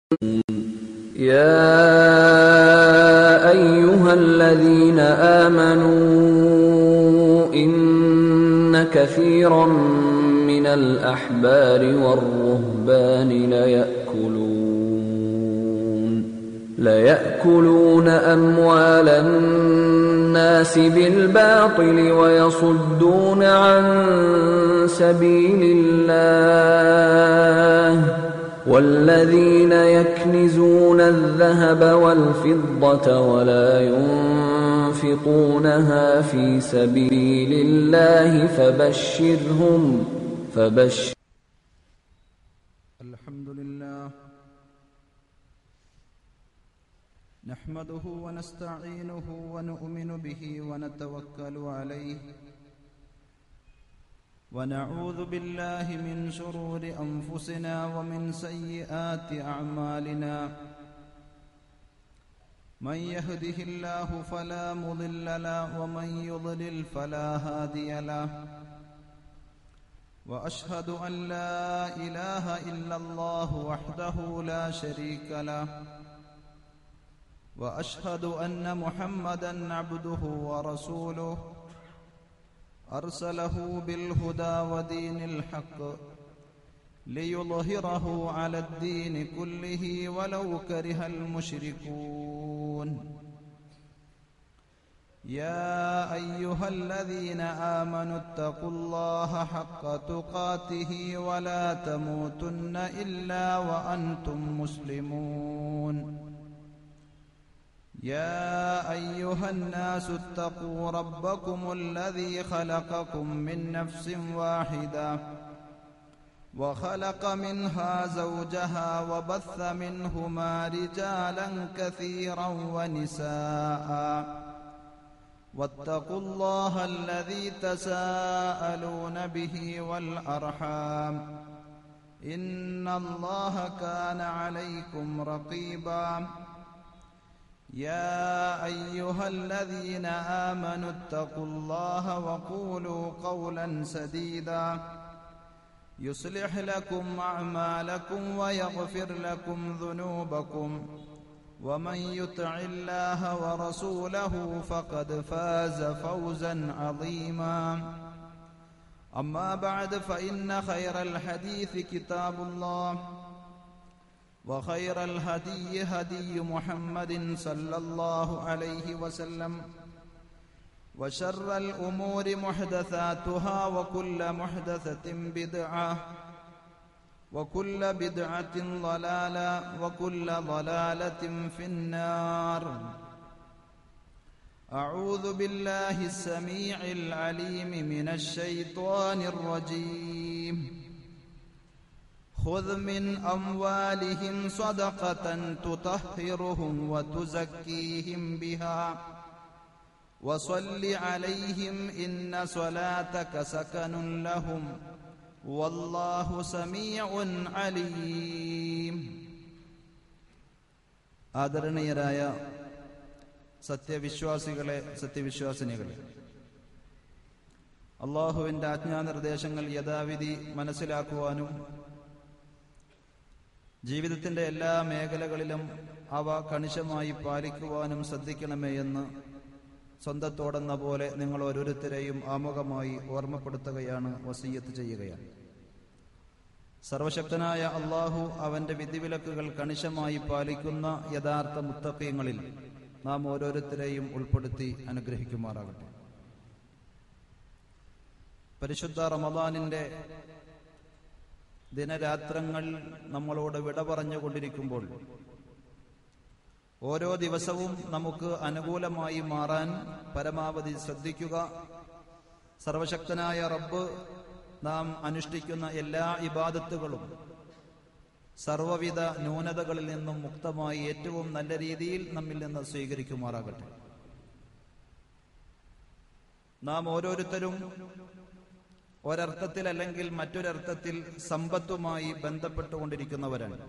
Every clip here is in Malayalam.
يا ايها الذين امنوا ان كثيرا من الاحبار والرهبان ليأكلون ليأكلون اموال الناس بالباطل ويصدون عن سبيل الله والذين يكنزون الذهب والفضة ولا ينفقونها في سبيل الله فبشرهم فبشر الحمد لله نحمده ونستعينه ونؤمن به ونتوكل عليه ونعوذ بالله من شرور انفسنا ومن سيئات اعمالنا من يهده الله فلا مضل له ومن يضلل فلا هادي له واشهد ان لا اله الا الله وحده لا شريك له واشهد ان محمدا عبده ورسوله ارسله بالهدى ودين الحق ليظهره على الدين كله ولو كره المشركون يا ايها الذين امنوا اتقوا الله حق تقاته ولا تموتن الا وانتم مسلمون يا ايها الناس اتقوا ربكم الذي خلقكم من نفس واحده وخلق منها زوجها وبث منهما رجالا كثيرا ونساء واتقوا الله الذي تساءلون به والارحام ان الله كان عليكم رقيبا يا ايها الذين امنوا اتقوا الله وقولوا قولا سديدا يصلح لكم اعمالكم ويغفر لكم ذنوبكم ومن يطع الله ورسوله فقد فاز فوزا عظيما اما بعد فان خير الحديث كتاب الله وخير الهدي هدي محمد صلى الله عليه وسلم وشر الامور محدثاتها وكل محدثه بدعه وكل بدعه ضلاله وكل ضلاله في النار اعوذ بالله السميع العليم من الشيطان الرجيم خذ من أموالهم صدقة تطهرهم وتزكيهم بها وصل عليهم إن صلاتك سكن لهم والله سميع عليم ആദരണീയരായ സത്യവിശ്വാസികളെ സത്യവിശ്വാസിനികളെ അള്ളാഹുവിൻ്റെ ആജ്ഞാനിർദ്ദേശങ്ങൾ യഥാവിധി മനസ്സിലാക്കുവാനും ജീവിതത്തിന്റെ എല്ലാ മേഖലകളിലും അവ കണിശമായി പാലിക്കുവാനും ശ്രദ്ധിക്കണമേ എന്ന് സ്വന്തത്തോടെന്ന പോലെ നിങ്ങൾ ഓരോരുത്തരെയും ആമുഖമായി ഓർമ്മപ്പെടുത്തുകയാണ് വസീയത്ത് ചെയ്യുകയാണ് സർവശക്തനായ അള്ളാഹു അവന്റെ വിധിവിലക്കുകൾ കണിശമായി പാലിക്കുന്ന യഥാർത്ഥ മുത്തക്കയങ്ങളിൽ നാം ഓരോരുത്തരെയും ഉൾപ്പെടുത്തി അനുഗ്രഹിക്കുമാറാകട്ടെ പരിശുദ്ധ റമദാനിന്റെ ദിനരാത്രങ്ങൾ നമ്മളോട് വിട പറഞ്ഞുകൊണ്ടിരിക്കുമ്പോൾ ഓരോ ദിവസവും നമുക്ക് അനുകൂലമായി മാറാൻ പരമാവധി ശ്രദ്ധിക്കുക സർവശക്തനായ റബ്ബ് നാം അനുഷ്ഠിക്കുന്ന എല്ലാ ഇബാദത്തുകളും സർവവിധ ന്യൂനതകളിൽ നിന്നും മുക്തമായി ഏറ്റവും നല്ല രീതിയിൽ നമ്മിൽ നിന്ന് സ്വീകരിക്കുമാറാകട്ടെ നാം ഓരോരുത്തരും ഒരർത്ഥത്തിൽ അല്ലെങ്കിൽ മറ്റൊരർത്ഥത്തിൽ സമ്പത്തുമായി ബന്ധപ്പെട്ടുകൊണ്ടിരിക്കുന്നവരാണ്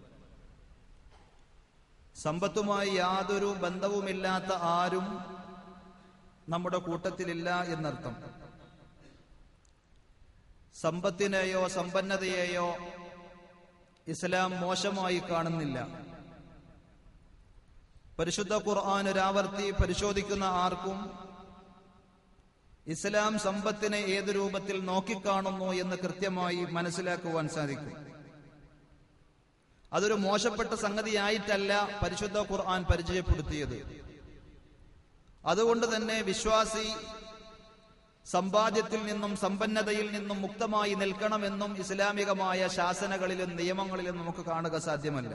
സമ്പത്തുമായി യാതൊരു ബന്ധവുമില്ലാത്ത ആരും നമ്മുടെ കൂട്ടത്തിലില്ല എന്നർത്ഥം സമ്പത്തിനെയോ സമ്പന്നതയെയോ ഇസ്ലാം മോശമായി കാണുന്നില്ല പരിശുദ്ധ ഖുർആൻ ഒരാവർത്തി പരിശോധിക്കുന്ന ആർക്കും ഇസ്ലാം സമ്പത്തിനെ ഏത് രൂപത്തിൽ നോക്കിക്കാണുന്നു എന്ന് കൃത്യമായി മനസ്സിലാക്കുവാൻ സാധിക്കും അതൊരു മോശപ്പെട്ട സംഗതിയായിട്ടല്ല പരിശുദ്ധ ഖുർആൻ പരിചയപ്പെടുത്തിയത് അതുകൊണ്ട് തന്നെ വിശ്വാസി സമ്പാദ്യത്തിൽ നിന്നും സമ്പന്നതയിൽ നിന്നും മുക്തമായി നിൽക്കണമെന്നും ഇസ്ലാമികമായ ശാസനകളിലും നിയമങ്ങളിലും നമുക്ക് കാണുക സാധ്യമല്ല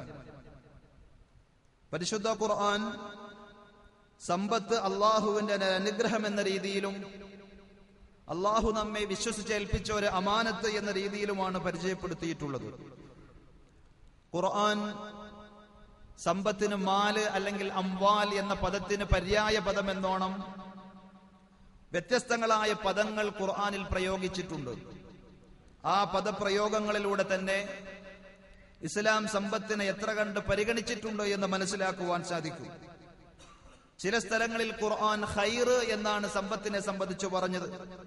പരിശുദ്ധ ഖുർആൻ സമ്പത്ത് അള്ളാഹുവിന്റെ അനുഗ്രഹം എന്ന രീതിയിലും അള്ളാഹു നമ്മെ വിശ്വസിച്ചേൽപ്പിച്ച ഒരു അമാനത്ത് എന്ന രീതിയിലുമാണ് പരിചയപ്പെടുത്തിയിട്ടുള്ളത് ഖുർആൻ സമ്പത്തിന് മാല് അല്ലെങ്കിൽ അംവാൽ എന്ന പദത്തിന് പര്യായ പദം എന്നോണം വ്യത്യസ്തങ്ങളായ പദങ്ങൾ ഖുർആനിൽ പ്രയോഗിച്ചിട്ടുണ്ട് ആ പദപ്രയോഗങ്ങളിലൂടെ തന്നെ ഇസ്ലാം സമ്പത്തിനെ എത്ര കണ്ട് പരിഗണിച്ചിട്ടുണ്ട് എന്ന് മനസ്സിലാക്കുവാൻ സാധിക്കും ചില സ്ഥലങ്ങളിൽ ഖുർആൻ ഖൈർ എന്നാണ് സമ്പത്തിനെ സംബന്ധിച്ച് പറഞ്ഞത്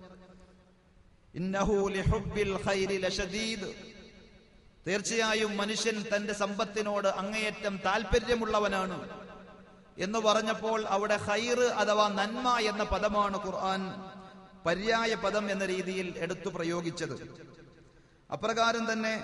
ഇന്നഹു ലിഹുബ്ബിൽ ഖൈരി ലശദീദ് തീർച്ചയായും മനുഷ്യൻ തന്റെ സമ്പത്തിനോട് അങ്ങേയറ്റം താല്പര്യമുള്ളവനാണ് എന്ന് പറഞ്ഞപ്പോൾ അവിടെ ഖൈർ അഥവാ നന്മ എന്ന പദമാണ് ഖുർആൻ പര്യായ പദം എന്ന രീതിയിൽ എടുത്തു പ്രയോഗിച്ചത് അപ്രകാരം തന്നെ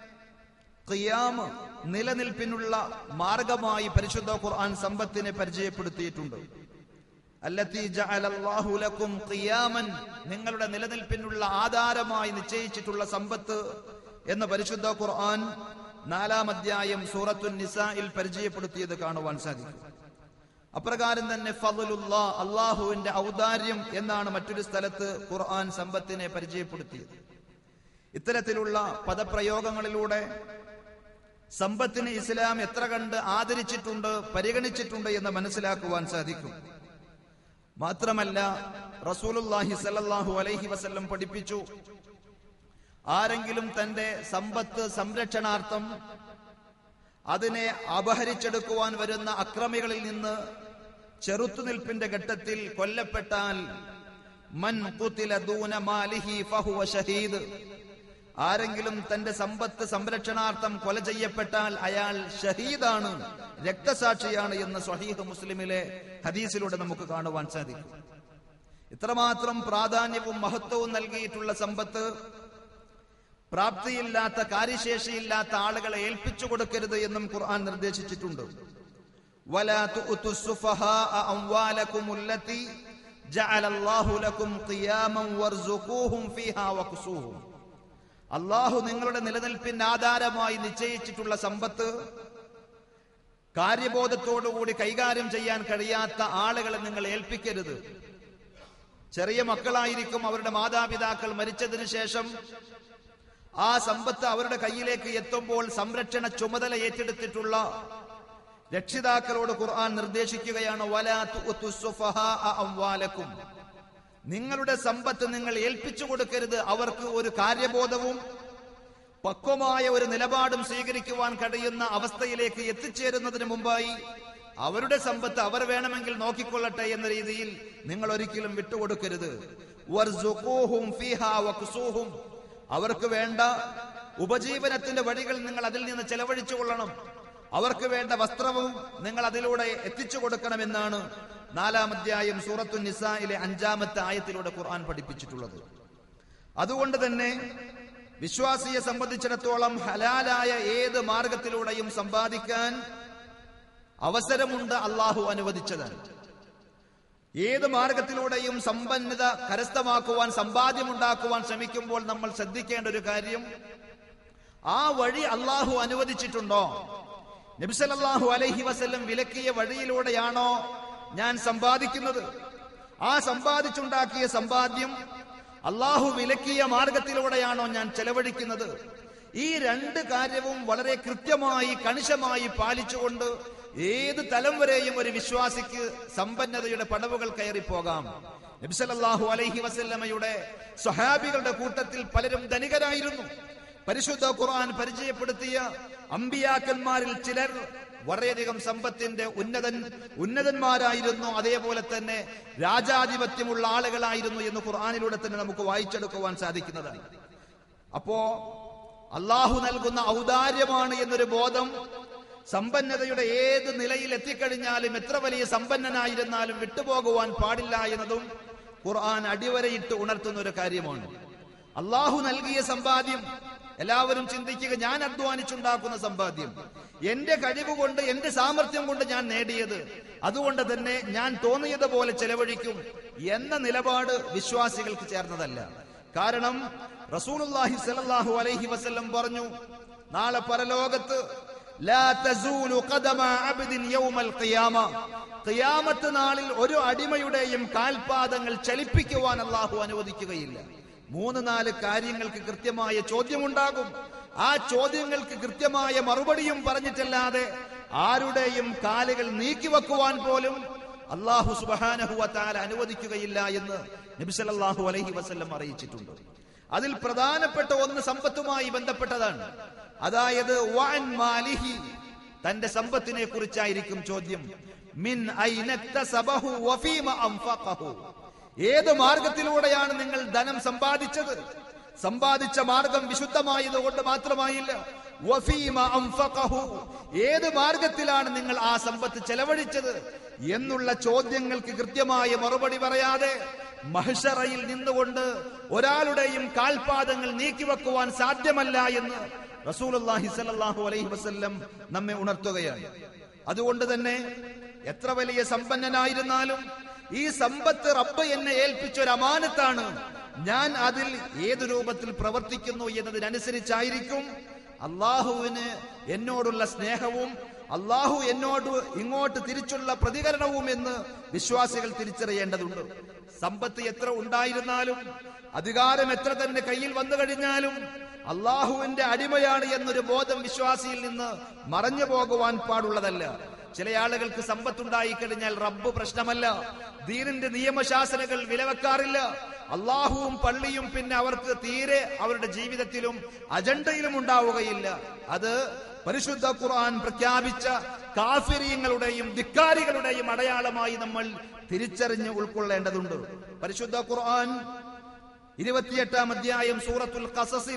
ഖിയാമ് നിലനിൽപ്പിനുള്ള മാർഗമായി പരിശുദ്ധ ഖുർആൻ സമ്പത്തിനെ പരിചയപ്പെടുത്തിയിട്ടുണ്ട് അല്ലത്തി ജഅലല്ലാഹു ലക്കും ഖിയാമൻ നിങ്ങളുടെ നിലനിൽപ്പിനുള്ള ആധാരമായി നിശ്ചയിച്ചിട്ടുള്ള സമ്പത്ത് എന്ന് പരിശുദ്ധ ഖുർആൻ നാലാം അധ്യായം സൂറത്തുൻ നിസായിൽ പരിചയപ്പെടുത്തിയത് കാണുവാൻ സാധിക്കും അപ്രകാരം തന്നെ ഫضലുള്ള അള്ളാഹുവിന്റെ ഔദാര്യം എന്നാണ് മറ്റൊരു സ്ഥലത്ത് ഖുർആൻ സമ്പത്തിനെ പരിചയപ്പെടുത്തിയത് ഇത്തരത്തിലുള്ള പദപ്രയോഗങ്ങളിലൂടെ സമ്പത്തിന് ഇസ്ലാം എത്ര കണ്ട് ആദരിച്ചിട്ടുണ്ട് പരിഗണിച്ചിട്ടുണ്ട് എന്ന് മനസ്സിലാക്കുവാൻ സാധിക്കും മാത്രമല്ല റസൂലുല്ലാഹി സല്ലല്ലാഹു അലൈഹി വസല്ലം പഠിപ്പിച്ചു ആരെങ്കിലും തന്റെ സമ്പത്ത് സംരക്ഷണാർത്ഥം അതിനെ അപഹരിച്ചെടുക്കുവാൻ വരുന്ന അക്രമികളിൽ നിന്ന് ചെറുത്തുനിൽപ്പിന്റെ ഘട്ടത്തിൽ കൊല്ലപ്പെട്ടാൽ മൻ ഖുതില ദൂന മാലിഹി ഫഹുവ ഷഹീദ് ആരെങ്കിലും തന്റെ സമ്പത്ത് സംരക്ഷണാർത്ഥം കൊല ചെയ്യപ്പെട്ടാൽ അയാൾ ഷഹീദാണ് രക്തസാക്ഷിയാണ് എന്ന് സ്വഹീദ് മുസ്ലിമിലെ ഹദീസിലൂടെ നമുക്ക് കാണുവാൻ സാധിക്കും ഇത്രമാത്രം പ്രാധാന്യവും മഹത്വവും നൽകിയിട്ടുള്ള സമ്പത്ത് പ്രാപ്തിയില്ലാത്ത കാര്യശേഷിയില്ലാത്ത ആളുകളെ ഏൽപ്പിച്ചു കൊടുക്കരുത് എന്നും ഖുർആൻ നിർദ്ദേശിച്ചിട്ടുണ്ട് ولا تؤتوا السفهاء أموالكم التي جعل الله لكم قياما وارزقوهم فيها وكسوهم അള്ളാഹു നിങ്ങളുടെ നിലനിൽപ്പിന് ആധാരമായി നിശ്ചയിച്ചിട്ടുള്ള സമ്പത്ത് കാര്യബോധത്തോടുകൂടി കൈകാര്യം ചെയ്യാൻ കഴിയാത്ത ആളുകളെ നിങ്ങൾ ഏൽപ്പിക്കരുത് ചെറിയ മക്കളായിരിക്കും അവരുടെ മാതാപിതാക്കൾ മരിച്ചതിന് ശേഷം ആ സമ്പത്ത് അവരുടെ കയ്യിലേക്ക് എത്തുമ്പോൾ സംരക്ഷണ ചുമതല ഏറ്റെടുത്തിട്ടുള്ള രക്ഷിതാക്കളോട് ഖുർആൻ നിർദ്ദേശിക്കുകയാണ് വലാ തുഅ്തു സുഫഹാഅ അംവാലക്കും നിങ്ങളുടെ സമ്പത്ത് നിങ്ങൾ ഏൽപ്പിച്ചു കൊടുക്കരുത് അവർക്ക് ഒരു കാര്യബോധവും പക്വമായ ഒരു നിലപാടും സ്വീകരിക്കുവാൻ കഴിയുന്ന അവസ്ഥയിലേക്ക് എത്തിച്ചേരുന്നതിന് മുമ്പായി അവരുടെ സമ്പത്ത് അവർ വേണമെങ്കിൽ നോക്കിക്കൊള്ളട്ടെ എന്ന രീതിയിൽ നിങ്ങൾ ഒരിക്കലും വിട്ടുകൊടുക്കരുത് വർസുഖൂഹും ഫീഹാ വക്സൂഹും അവർക്ക് വേണ്ട ഉപജീവനത്തിന്റെ വഴികൾ നിങ്ങൾ അതിൽ നിന്ന് ചെലവഴിച്ചു കൊള്ളണം അവർക്ക് വേണ്ട വസ്ത്രവും നിങ്ങൾ അതിലൂടെ എത്തിച്ചു കൊടുക്കണമെന്നാണ് നാലാം അധ്യായം സൂറത്തു നിസായിലെ അഞ്ചാമത്തെ ആയത്തിലൂടെ ഖുർആൻ പഠിപ്പിച്ചിട്ടുള്ളത് അതുകൊണ്ട് തന്നെ വിശ്വാസിയെ സംബന്ധിച്ചിടത്തോളം ഹലാലായ ഏത് മാർഗത്തിലൂടെയും സമ്പാദിക്കാൻ അവസരമുണ്ട് അള്ളാഹു അനുവദിച്ചതാണ് ഏത് മാർഗത്തിലൂടെയും സമ്പന്നത കരസ്ഥമാക്കുവാൻ സമ്പാദ്യമുണ്ടാക്കുവാൻ ശ്രമിക്കുമ്പോൾ നമ്മൾ ശ്രദ്ധിക്കേണ്ട ഒരു കാര്യം ആ വഴി അള്ളാഹു അനുവദിച്ചിട്ടുണ്ടോ നബിസലല്ലാഹു അലൈഹി വസല്ലം വിലക്കിയ വഴിയിലൂടെയാണോ ഞാൻ സമ്പാദിക്കുന്നത് ആ സമ്പാദിച്ചുണ്ടാക്കിയ സമ്പാദ്യം അള്ളാഹു വിലക്കിയ മാർഗത്തിലൂടെയാണോ ഞാൻ ചെലവഴിക്കുന്നത് ഈ രണ്ട് കാര്യവും വളരെ കൃത്യമായി കണിശമായി പാലിച്ചുകൊണ്ട് ഏത് തലം വരെയും ഒരു വിശ്വാസിക്ക് സമ്പന്നതയുടെ പടവുകൾ കയറി പോകാം നബിസലല്ലാഹു അലൈഹി വസല്ലമയുടെ സ്വഹാബികളുടെ കൂട്ടത്തിൽ പലരും ധനികരായിരുന്നു പരിശുദ്ധ ഖുർആൻ പരിചയപ്പെടുത്തിയ അമ്പിയാക്കന്മാരിൽ ചിലർ വളരെയധികം സമ്പത്തിന്റെ ഉന്നതൻ ഉന്നതന്മാരായിരുന്നു അതേപോലെ തന്നെ രാജാധിപത്യമുള്ള ആളുകളായിരുന്നു എന്ന് ഖുർആാനിലൂടെ തന്നെ നമുക്ക് വായിച്ചെടുക്കുവാൻ സാധിക്കുന്നതാണ് അപ്പോ അള്ളാഹു നൽകുന്ന ഔദാര്യമാണ് എന്നൊരു ബോധം സമ്പന്നതയുടെ ഏത് നിലയിൽ എത്തിക്കഴിഞ്ഞാലും എത്ര വലിയ സമ്പന്നനായിരുന്നാലും വിട്ടുപോകുവാൻ പാടില്ല എന്നതും ഖുർആൻ അടിവരയിട്ട് ഉണർത്തുന്ന ഒരു കാര്യമാണ് അള്ളാഹു നൽകിയ സമ്പാദ്യം എല്ലാവരും ചിന്തിക്കുക ഞാൻ അധ്വാനിച്ചുണ്ടാക്കുന്ന സമ്പാദ്യം എന്റെ കഴിവ് കൊണ്ട് എന്റെ സാമർഥ്യം കൊണ്ട് ഞാൻ നേടിയത് അതുകൊണ്ട് തന്നെ ഞാൻ തോന്നിയതുപോലെ ചെലവഴിക്കും എന്ന നിലപാട് വിശ്വാസികൾക്ക് ചേർന്നതല്ല കാരണം റസൂലുള്ളാഹി സ്വല്ലല്ലാഹു അലൈഹി വസല്ലം പറഞ്ഞു നാളെ പരലോകത്ത് ലാ തസൂലു ഖദമ അബ്ദിൻ യൗമൽ ഖിയാമ ഖിയാമത്ത് നാളിൽ ഒരു അടിമയുടെയും കാൽപാദങ്ങൾ ചലിപ്പിക്കുവാൻ അള്ളാഹു അനുവദിക്കുകയില്ല മൂന്ന് നാല് കാര്യങ്ങൾക്ക് കൃത്യമായ ചോദ്യമുണ്ടാകും ആ ചോദ്യങ്ങൾക്ക് കൃത്യമായ മറുപടിയും പറഞ്ഞിട്ടല്ലാതെ ആരുടെയും കാലുകൾ നീക്കിവെക്കുവാൻ പോലും അള്ളാഹു സുബാനഹുവ താല അനുവദിക്കുകയില്ല എന്ന് നബിസലല്ലാഹു അലൈഹി വസല്ലം അറിയിച്ചിട്ടുണ്ട് അതിൽ പ്രധാനപ്പെട്ട ഒന്ന് സമ്പത്തുമായി ബന്ധപ്പെട്ടതാണ് അതായത് വഅൻ മാലിഹി തന്റെ സമ്പത്തിനെ കുറിച്ചായിരിക്കും ചോദ്യം മിൻ ഐനക്തസബഹു വഫീമ അൻഫഖഹു ഏത് മാർഗത്തിലൂടെയാണ് നിങ്ങൾ ധനം സമ്പാദിച്ചത് സമ്പാദിച്ച മാർഗം വിശുദ്ധമായതുകൊണ്ട് മാത്രമായില്ല വഫീമ അൻഫഖഹു ഏത് മാർഗത്തിലാണ് നിങ്ങൾ ആ സമ്പത്ത് ചെലവഴിച്ചത് എന്നുള്ള ചോദ്യങ്ങൾക്ക് കൃത്യമായ മറുപടി പറയാതെ മഹ്ഷറയിൽ നിന്നുകൊണ്ട് ഒരാളുടെയും കാൽപാദങ്ങൾ നീക്കിവെക്കുവാൻ സാധ്യമല്ല എന്ന് റസൂലുള്ളാഹി സ്വല്ലല്ലാഹു അലൈഹി വസല്ലം നമ്മെ ഉണർത്തുകയാണ് അതുകൊണ്ട് തന്നെ എത്ര വലിയ സമ്പന്നനായിരുന്നാലും ഈ സമ്പത്ത് റബ്ബ് എന്നെ ഏൽപ്പിച്ച ഒരു അമാനത്താണ് ഞാൻ അതിൽ ഏത് രൂപത്തിൽ പ്രവർത്തിക്കുന്നു എന്നതിനനുസരിച്ചായിരിക്കും അള്ളാഹുവിന് എന്നോടുള്ള സ്നേഹവും അള്ളാഹു എന്നോട് ഇങ്ങോട്ട് തിരിച്ചുള്ള പ്രതികരണവും എന്ന് വിശ്വാസികൾ തിരിച്ചറിയേണ്ടതുണ്ട് സമ്പത്ത് എത്ര ഉണ്ടായിരുന്നാലും അധികാരം എത്ര തന്നെ കയ്യിൽ വന്നു കഴിഞ്ഞാലും അള്ളാഹുവിന്റെ അടിമയാണ് എന്നൊരു ബോധം വിശ്വാസിയിൽ നിന്ന് മറഞ്ഞു പോകുവാൻ പാടുള്ളതല്ല ചില ആളുകൾക്ക് സമ്പത്തുണ്ടായി കഴിഞ്ഞാൽ റബ്ബ് പ്രശ്നമല്ല ദീനിന്റെ നിയമശാസനകൾ വിലവെക്കാറില്ല അള്ളാഹുവും പള്ളിയും പിന്നെ അവർക്ക് തീരെ അവരുടെ ജീവിതത്തിലും അജണ്ടയിലും ഉണ്ടാവുകയില്ല അത് പരിശുദ്ധ ഖുർആൻ പ്രഖ്യാപിച്ച കാഫിരീങ്ങളുടെയും ധിക്കാരികളുടെയും അടയാളമായി നമ്മൾ തിരിച്ചറിഞ്ഞ് ഉൾക്കൊള്ളേണ്ടതുണ്ട് പരിശുദ്ധ ഖുർആൻ ഇരുപത്തിയെട്ടാം അധ്യായം സൂറത്തുൽ ഖസസിൽ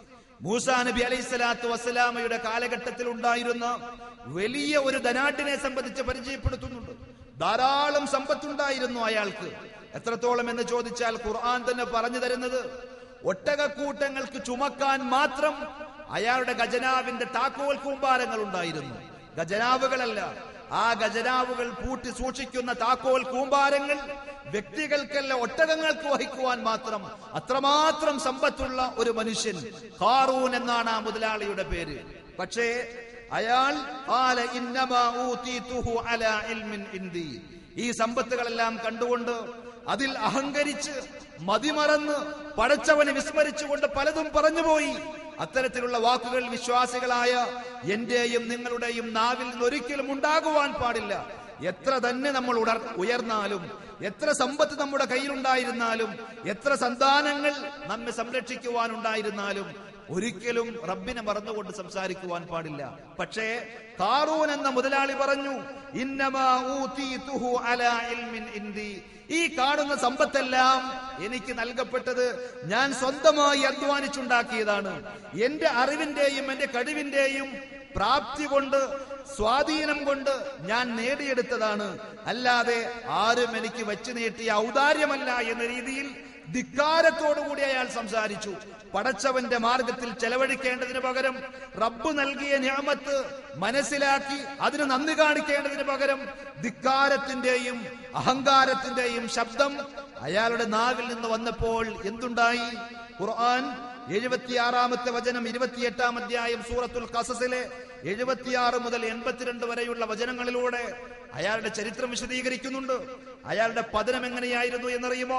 മൂസാ നബി അലൈഹി സ്വലാത്തു വസ്സലാമയുടെ കാലഘട്ടത്തിൽ ഉണ്ടായിരുന്ന വലിയ ഒരു ധനാട്ടിനെ സംബന്ധിച്ച് പരിചയപ്പെടുത്തുന്നുണ്ട് ധാരാളം സമ്പത്തുണ്ടായിരുന്നു അയാൾക്ക് എത്രത്തോളം എന്ന് ചോദിച്ചാൽ ഖുർആൻ തന്നെ പറഞ്ഞു തരുന്നത് ഒട്ടകക്കൂട്ടങ്ങൾക്ക് ചുമക്കാൻ മാത്രം അയാളുടെ ഖജനാവിന്റെ താക്കോൽ കൂമ്പാരങ്ങൾ ഉണ്ടായിരുന്നു ഖജനാവുകളല്ല ആ ഖജനാവുകൾ പൂട്ടി സൂക്ഷിക്കുന്ന താക്കോൽ കൂമ്പാരങ്ങൾ വ്യക്തികൾക്കല്ല ഒട്ടകങ്ങൾക്ക് വഹിക്കുവാൻ മാത്രം അത്രമാത്രം സമ്പത്തുള്ള ഒരു മനുഷ്യൻ ഖാറൂൻ എന്നാണ് ആ മുതലാളിയുടെ പേര് പക്ഷേ അയാൾ ഖാല ഇന്നമാ ഊതീതുഹു അലാ ഇൽമിൻ ഇൻദി ഈ സമ്പത്തുകളെല്ലാം കണ്ടുകൊണ്ട് അതിൽ അഹങ്കരിച്ച് മതിമറന്ന് പടച്ചവനെ വിസ്മരിച്ചുകൊണ്ട് പലതും പറഞ്ഞുപോയി അത്തരത്തിലുള്ള വാക്കുകൾ വിശ്വാസികളായ എന്റെയും നിങ്ങളുടെയും നാവിൽ നിന്ന് ഒരിക്കലും ഉണ്ടാകുവാൻ പാടില്ല എത്ര തന്നെ നമ്മൾ ഉടർ ഉയർന്നാലും എത്ര സമ്പത്ത് നമ്മുടെ കയ്യിലുണ്ടായിരുന്നാലും എത്ര സന്താനങ്ങൾ നമ്മെ സംരക്ഷിക്കുവാനുണ്ടായിരുന്നാലും ഒരിക്കലും റബ്ബിനെ മറന്നുകൊണ്ട് സംസാരിക്കുവാൻ പാടില്ല പക്ഷേ കാറൂൻ എന്ന മുതലാളി പറഞ്ഞു ഇന്നമാ ഊതീതുഹു അലാ ഇൽമിൻ ഇൻദി ഈ കാണുന്ന സമ്പത്തെല്ലാം എനിക്ക് നൽകപ്പെട്ടത് ഞാൻ സ്വന്തമായി അധ്വാനിച്ചുണ്ടാക്കിയതാണ് എന്റെ അറിവിന്റെയും എന്റെ കഴിവിന്റെയും പ്രാപ്തി കൊണ്ട് സ്വാധീനം കൊണ്ട് ഞാൻ നേടിയെടുത്തതാണ് അല്ലാതെ ആരും എനിക്ക് വെച്ചു നീട്ടിയ ഔദാര്യമല്ല എന്ന രീതിയിൽ ധിക്കാരത്തോടുകൂടി അയാൾ സംസാരിച്ചു പടച്ചവന്റെ മാർഗത്തിൽ ചെലവഴിക്കേണ്ടതിന് പകരം റബ്ബ് നൽകിയ ഞാമത്ത് മനസ്സിലാക്കി അതിന് നന്ദി കാണിക്കേണ്ടതിന് പകരം ധിക്കാരത്തിന്റെയും അഹങ്കാരത്തിന്റെയും ശബ്ദം അയാളുടെ നാവിൽ നിന്ന് വന്നപ്പോൾ എന്തുണ്ടായി ഖുർആൻ എഴുപത്തിയാറാമത്തെ വചനം ഇരുപത്തിയെട്ടാം അധ്യായം സൂറത്തുൽ ഖസസിലെ എഴുപത്തിയാറ് മുതൽ എൺപത്തിരണ്ട് വരെയുള്ള വചനങ്ങളിലൂടെ അയാളുടെ ചരിത്രം വിശദീകരിക്കുന്നുണ്ട് അയാളുടെ പതനം എങ്ങനെയായിരുന്നു എന്നറിയുമോ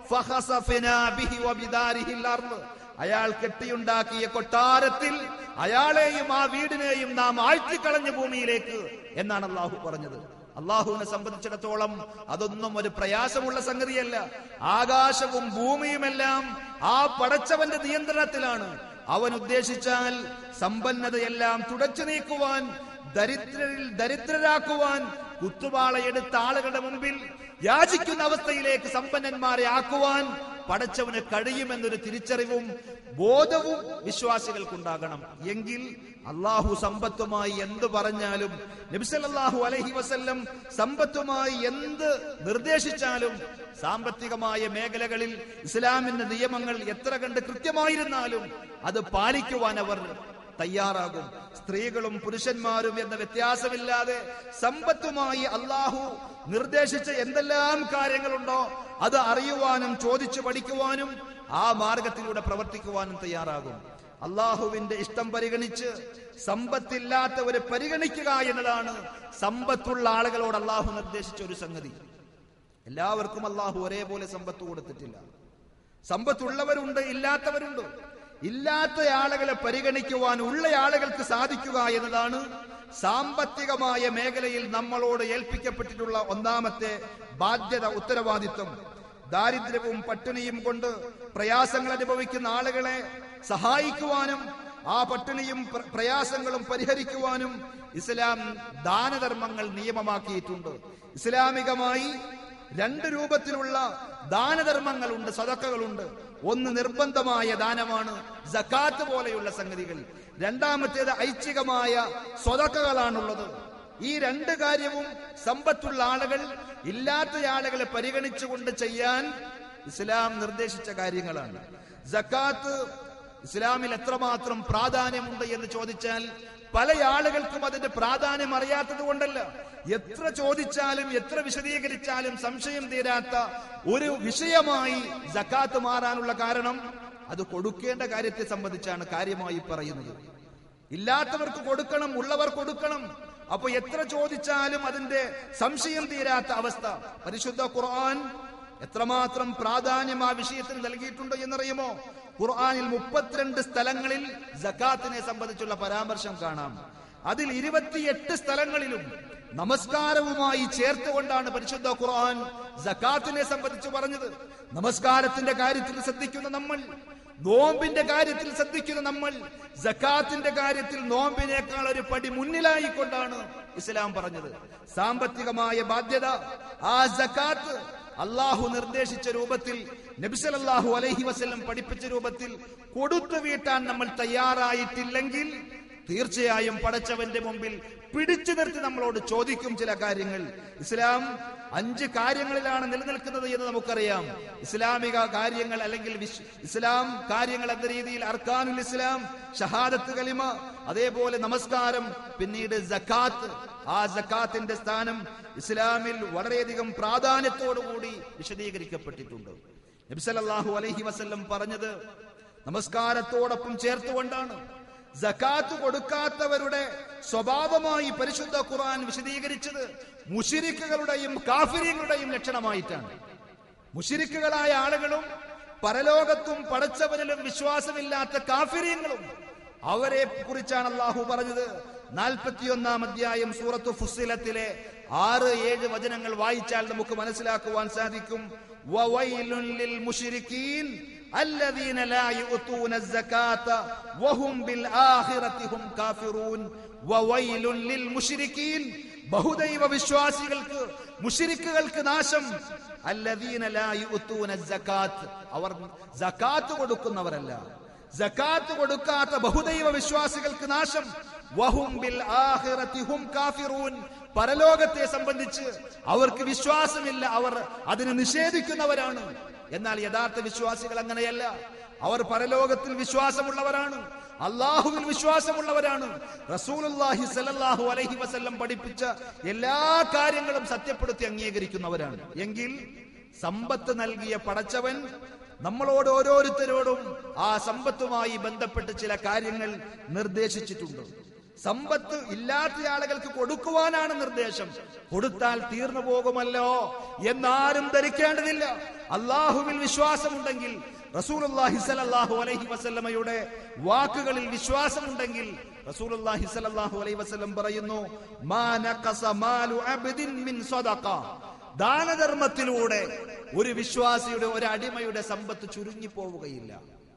ഫഹസഫനാ ബിഹി വബിദാരിഹിൽ അർള്. അയാൾ കെട്ടിയുണ്ടാക്കിയ കൊട്ടാരത്തിൽ അയാളെയും ആ വീടിനെയും നാം ആഴ്ത്തിക്കളഞ്ഞ ഭൂമിയിലേക്ക് എന്നാണ് അള്ളാഹു പറഞ്ഞത് അള്ളാഹുവിനെ സംബന്ധിച്ചിടത്തോളം അതൊന്നും ഒരു പ്രയാസമുള്ള സംഗതിയല്ല ആകാശവും ഭൂമിയുമെല്ലാം ആ പടച്ചവന്റെ നിയന്ത്രണത്തിലാണ് അവൻ ഉദ്ദേശിച്ചാൽ സമ്പന്നതയെല്ലാം തുടച്ചു നീക്കുവാൻ ദരിദ്രരിൽ ദരിദ്രരാക്കുവാൻ കുത്തുവാളയെടുത്ത ആളുകളുടെ മുമ്പിൽ യാചിക്കുന്ന അവസ്ഥയിലേക്ക് സമ്പന്നന്മാരെ ആക്കുവാൻ പടച്ചവന് കഴിയുമെന്നൊരു തിരിച്ചറിവും ബോധവും വിശ്വാസികൾക്കുണ്ടാകണം എങ്കിൽ അള്ളാഹു സമ്പത്തുമായി എന്ത് പറഞ്ഞാലും നബിസല്ലാഹു അലഹി വസല്ലം സമ്പത്തുമായി എന്ത് നിർദ്ദേശിച്ചാലും സാമ്പത്തികമായ മേഖലകളിൽ ഇസ്ലാമിന്റെ നിയമങ്ങൾ എത്ര കണ്ട് കൃത്യമായിരുന്നാലും അത് പാലിക്കുവാൻ അവർ തയ്യാറാകും സ്ത്രീകളും പുരുഷന്മാരും എന്ന വ്യത്യാസമില്ലാതെ സമ്പത്തുമായി അള്ളാഹു നിർദ്ദേശിച്ച എന്തെല്ലാം കാര്യങ്ങളുണ്ടോ അത് അറിയുവാനും ചോദിച്ചു പഠിക്കുവാനും ആ മാർഗത്തിലൂടെ പ്രവർത്തിക്കുവാനും തയ്യാറാകും അള്ളാഹുവിന്റെ ഇഷ്ടം പരിഗണിച്ച് സമ്പത്തില്ലാത്തവരെ പരിഗണിക്കുക എന്നതാണ് സമ്പത്തുള്ള ആളുകളോട് അള്ളാഹു നിർദ്ദേശിച്ച ഒരു സംഗതി എല്ലാവർക്കും അള്ളാഹു ഒരേപോലെ സമ്പത്ത് കൊടുത്തിട്ടില്ല സമ്പത്തുള്ളവരുണ്ട് ഇല്ലാത്തവരുണ്ട് ഇല്ലാത്ത ആളുകളെ പരിഗണിക്കുവാൻ ഉള്ള ആളുകൾക്ക് സാധിക്കുക എന്നതാണ് സാമ്പത്തികമായ മേഖലയിൽ നമ്മളോട് ഏൽപ്പിക്കപ്പെട്ടിട്ടുള്ള ഒന്നാമത്തെ ബാധ്യത ഉത്തരവാദിത്വം ദാരിദ്ര്യവും പട്ടിണിയും കൊണ്ട് പ്രയാസങ്ങൾ അനുഭവിക്കുന്ന ആളുകളെ സഹായിക്കുവാനും ആ പട്ടിണിയും പ്ര- പ്രയാസങ്ങളും പരിഹരിക്കുവാനും ഇസ്ലാം ദാനധർമ്മങ്ങൾ നിയമമാക്കിയിട്ടുണ്ട് ഇസ്ലാമികമായി രണ്ട് രൂപത്തിലുള്ള ദാനധർമ്മങ്ങളുണ്ട് സദക്കകളുണ്ട് ഒന്ന് നിർബന്ധമായ ദാനമാണ് ജക്കാത്ത് പോലെയുള്ള സംഗതികൾ രണ്ടാമത്തേത് ഐച്ഛികമായ സ്വതക്കകളാണുള്ളത് ഈ രണ്ട് കാര്യവും സമ്പത്തുള്ള ആളുകൾ ഇല്ലാത്ത ആളുകളെ പരിഗണിച്ചുകൊണ്ട് ചെയ്യാൻ ഇസ്ലാം നിർദ്ദേശിച്ച കാര്യങ്ങളാണ് ജക്കാത്ത് ഇസ്ലാമിൽ എത്രമാത്രം പ്രാധാന്യമുണ്ട് എന്ന് ചോദിച്ചാൽ പല ആളുകൾക്കും അതിന്റെ പ്രാധാന്യം അറിയാത്തത് കൊണ്ടല്ല എത്ര ചോദിച്ചാലും എത്ര വിശദീകരിച്ചാലും സംശയം തീരാത്ത ഒരു വിഷയമായി ജക്കാത്ത് മാറാനുള്ള കാരണം അത് കൊടുക്കേണ്ട കാര്യത്തെ സംബന്ധിച്ചാണ് കാര്യമായി പറയുന്നത് ഇല്ലാത്തവർക്ക് കൊടുക്കണം ഉള്ളവർ കൊടുക്കണം അപ്പൊ എത്ര ചോദിച്ചാലും അതിന്റെ സംശയം തീരാത്ത അവസ്ഥ പരിശുദ്ധ ഖുർആൻ എത്രമാത്രം പ്രാധാന്യം ആ വിഷയത്തിന് നൽകിയിട്ടുണ്ട് എന്നറിയുമോ ഖുർആനിൽ മുപ്പത്തിരണ്ട് സ്ഥലങ്ങളിൽ ജക്കാത്തിനെ സംബന്ധിച്ചുള്ള പരാമർശം കാണാം അതിൽ ഇരുപത്തിയെട്ട് സ്ഥലങ്ങളിലും നമസ്കാരവുമായി ചേർത്തുകൊണ്ടാണ് പരിശുദ്ധ ഖുർആൻ ജക്കാത്തിനെ സംബന്ധിച്ച് പറഞ്ഞത് നമസ്കാരത്തിന്റെ കാര്യത്തിൽ ശ്രദ്ധിക്കുന്ന നമ്മൾ നോമ്പിന്റെ കാര്യത്തിൽ ശ്രദ്ധിക്കുന്ന നമ്മൾ ജക്കാത്തിന്റെ കാര്യത്തിൽ നോമ്പിനേക്കാൾ ഒരു പടി മുന്നിലായിക്കൊണ്ടാണ് ഇസ്ലാം പറഞ്ഞത് സാമ്പത്തികമായ ബാധ്യത ആ ജക്കാത്ത് അള്ളാഹു നിർദ്ദേശിച്ച രൂപത്തിൽ നബിസലല്ലാഹു അലൈഹി വസല്ലം പഠിപ്പിച്ച രൂപത്തിൽ കൊടുത്തു വീട്ടാൻ നമ്മൾ തയ്യാറായിട്ടില്ലെങ്കിൽ തീർച്ചയായും പടച്ചവന്റെ മുമ്പിൽ പിടിച്ചു നിർത്തി നമ്മളോട് ചോദിക്കും ചില കാര്യങ്ങൾ ഇസ്ലാം അഞ്ച് കാര്യങ്ങളിലാണ് നിലനിൽക്കുന്നത് എന്ന് നമുക്കറിയാം ഇസ്ലാമിക കാര്യങ്ങൾ അല്ലെങ്കിൽ വിശ്- ഇസ്ലാം കാര്യങ്ങൾ എന്ന രീതിയിൽ അർക്കാനുൽ ഇസ്ലാം ഷഹാദത്ത് കലിമ അതേപോലെ നമസ്കാരം പിന്നീട് ജക്കാത്ത് ആ ജക്കാത്തിന്റെ സ്ഥാനം ഇസ്ലാമിൽ വളരെയധികം പ്രാധാന്യത്തോടുകൂടി വിശദീകരിക്കപ്പെട്ടിട്ടുണ്ട് നബിസലല്ലാഹു അലൈഹി വസല്ലം പറഞ്ഞത് നമസ്കാരത്തോടൊപ്പം ചേർത്തുകൊണ്ടാണ് ജക്കാത്ത് കൊടുക്കാത്തവരുടെ സ്വഭാവമായി പരിശുദ്ധ ഖുർആൻ വിശദീകരിച്ചത് മുഷിരിക്കുകളുടെയും കാഫിര്യങ്ങളുടെയും ലക്ഷണമായിട്ടാണ് മുഷിരിക്കുകളായ ആളുകളും പരലോകത്തും പടച്ചവരിലും വിശ്വാസമില്ലാത്ത കാഫിര്യങ്ങളും അവരെ കുറിച്ചാണ് അള്ളാഹു പറഞ്ഞത് നാൽപ്പത്തിയൊന്നാം അധ്യായം സൂറത്തു ഫുസിലത്തിലെ ആറ് ഏഴ് വചനങ്ങൾ വായിച്ചാൽ നമുക്ക് മനസ്സിലാക്കുവാൻ സാധിക്കും വവൈലുൻ ലിൽ മുശ്രിക്കീൻ الذين لا يؤتون الزكاة وهم بالآخرة هم كافرون وويل للمشركين ബഹുദൈവ വിശ്വാസികൾക്ക് മുഷിരിക്കുകൾക്ക് നാശം അല്ലദീന ലാ യുഅ്തൂന സകാത്ത് അവർ സകാത്ത് കൊടുക്കുന്നവരല്ല സകാത്ത് കൊടുക്കാത്ത ബഹുദൈവ വിശ്വാസികൾക്ക് നാശം വഹും ബിൽ ആഖിറതി ഹും കാഫിറൂൻ പരലോകത്തെ സംബന്ധിച്ച് അവർക്ക് വിശ്വാസമില്ല അവർ അതിനെ നിഷേധിക്കുന്നവരാണ് എന്നാൽ യഥാർത്ഥ വിശ്വാസികൾ അങ്ങനെയല്ല അവർ പരലോകത്തിൽ വിശ്വാസമുള്ളവരാണ് അള്ളാഹുവിൽ വിശ്വാസമുള്ളവരാണ് റസൂലുള്ളാഹി സ്വല്ലല്ലാഹു അലൈഹി വസല്ലം പഠിപ്പിച്ച എല്ലാ കാര്യങ്ങളും സത്യപ്പെടുത്തി അംഗീകരിക്കുന്നവരാണ് എങ്കിൽ സമ്പത്ത് നൽകിയ പടച്ചവൻ നമ്മളോട് ഓരോരുത്തരോടും ആ സമ്പത്തുമായി ബന്ധപ്പെട്ട് ചില കാര്യങ്ങൾ നിർദ്ദേശിച്ചിട്ടുണ്ട് സമ്പത്ത് ഇല്ലാത്ത ആളുകൾക്ക് കൊടുക്കുവാനാണ് നിർദ്ദേശം കൊടുത്താൽ തീർന്നു പോകുമല്ലോ എന്നാരും ധരിക്കേണ്ടതില്ല അള്ളാഹുവിൽ വിശ്വാസമുണ്ടെങ്കിൽ റസൂലുള്ളാഹി സ്വല്ലല്ലാഹു അലൈഹി വസല്ലമയുടെ വാക്കുകളിൽ വിശ്വാസമുണ്ടെങ്കിൽ റസൂലുള്ളാഹി സ്വല്ലല്ലാഹു അലൈഹി വസല്ലം പറയുന്നു മാ നഖസ മാലു അബ്ദിൻ മിൻ സദഖ ദാനധർമ്മത്തിലൂടെ ഒരു വിശ്വാസിയുടെ ഒരു അടിമയുടെ സമ്പത്ത് ചുരുങ്ങി പോവുകയില്ല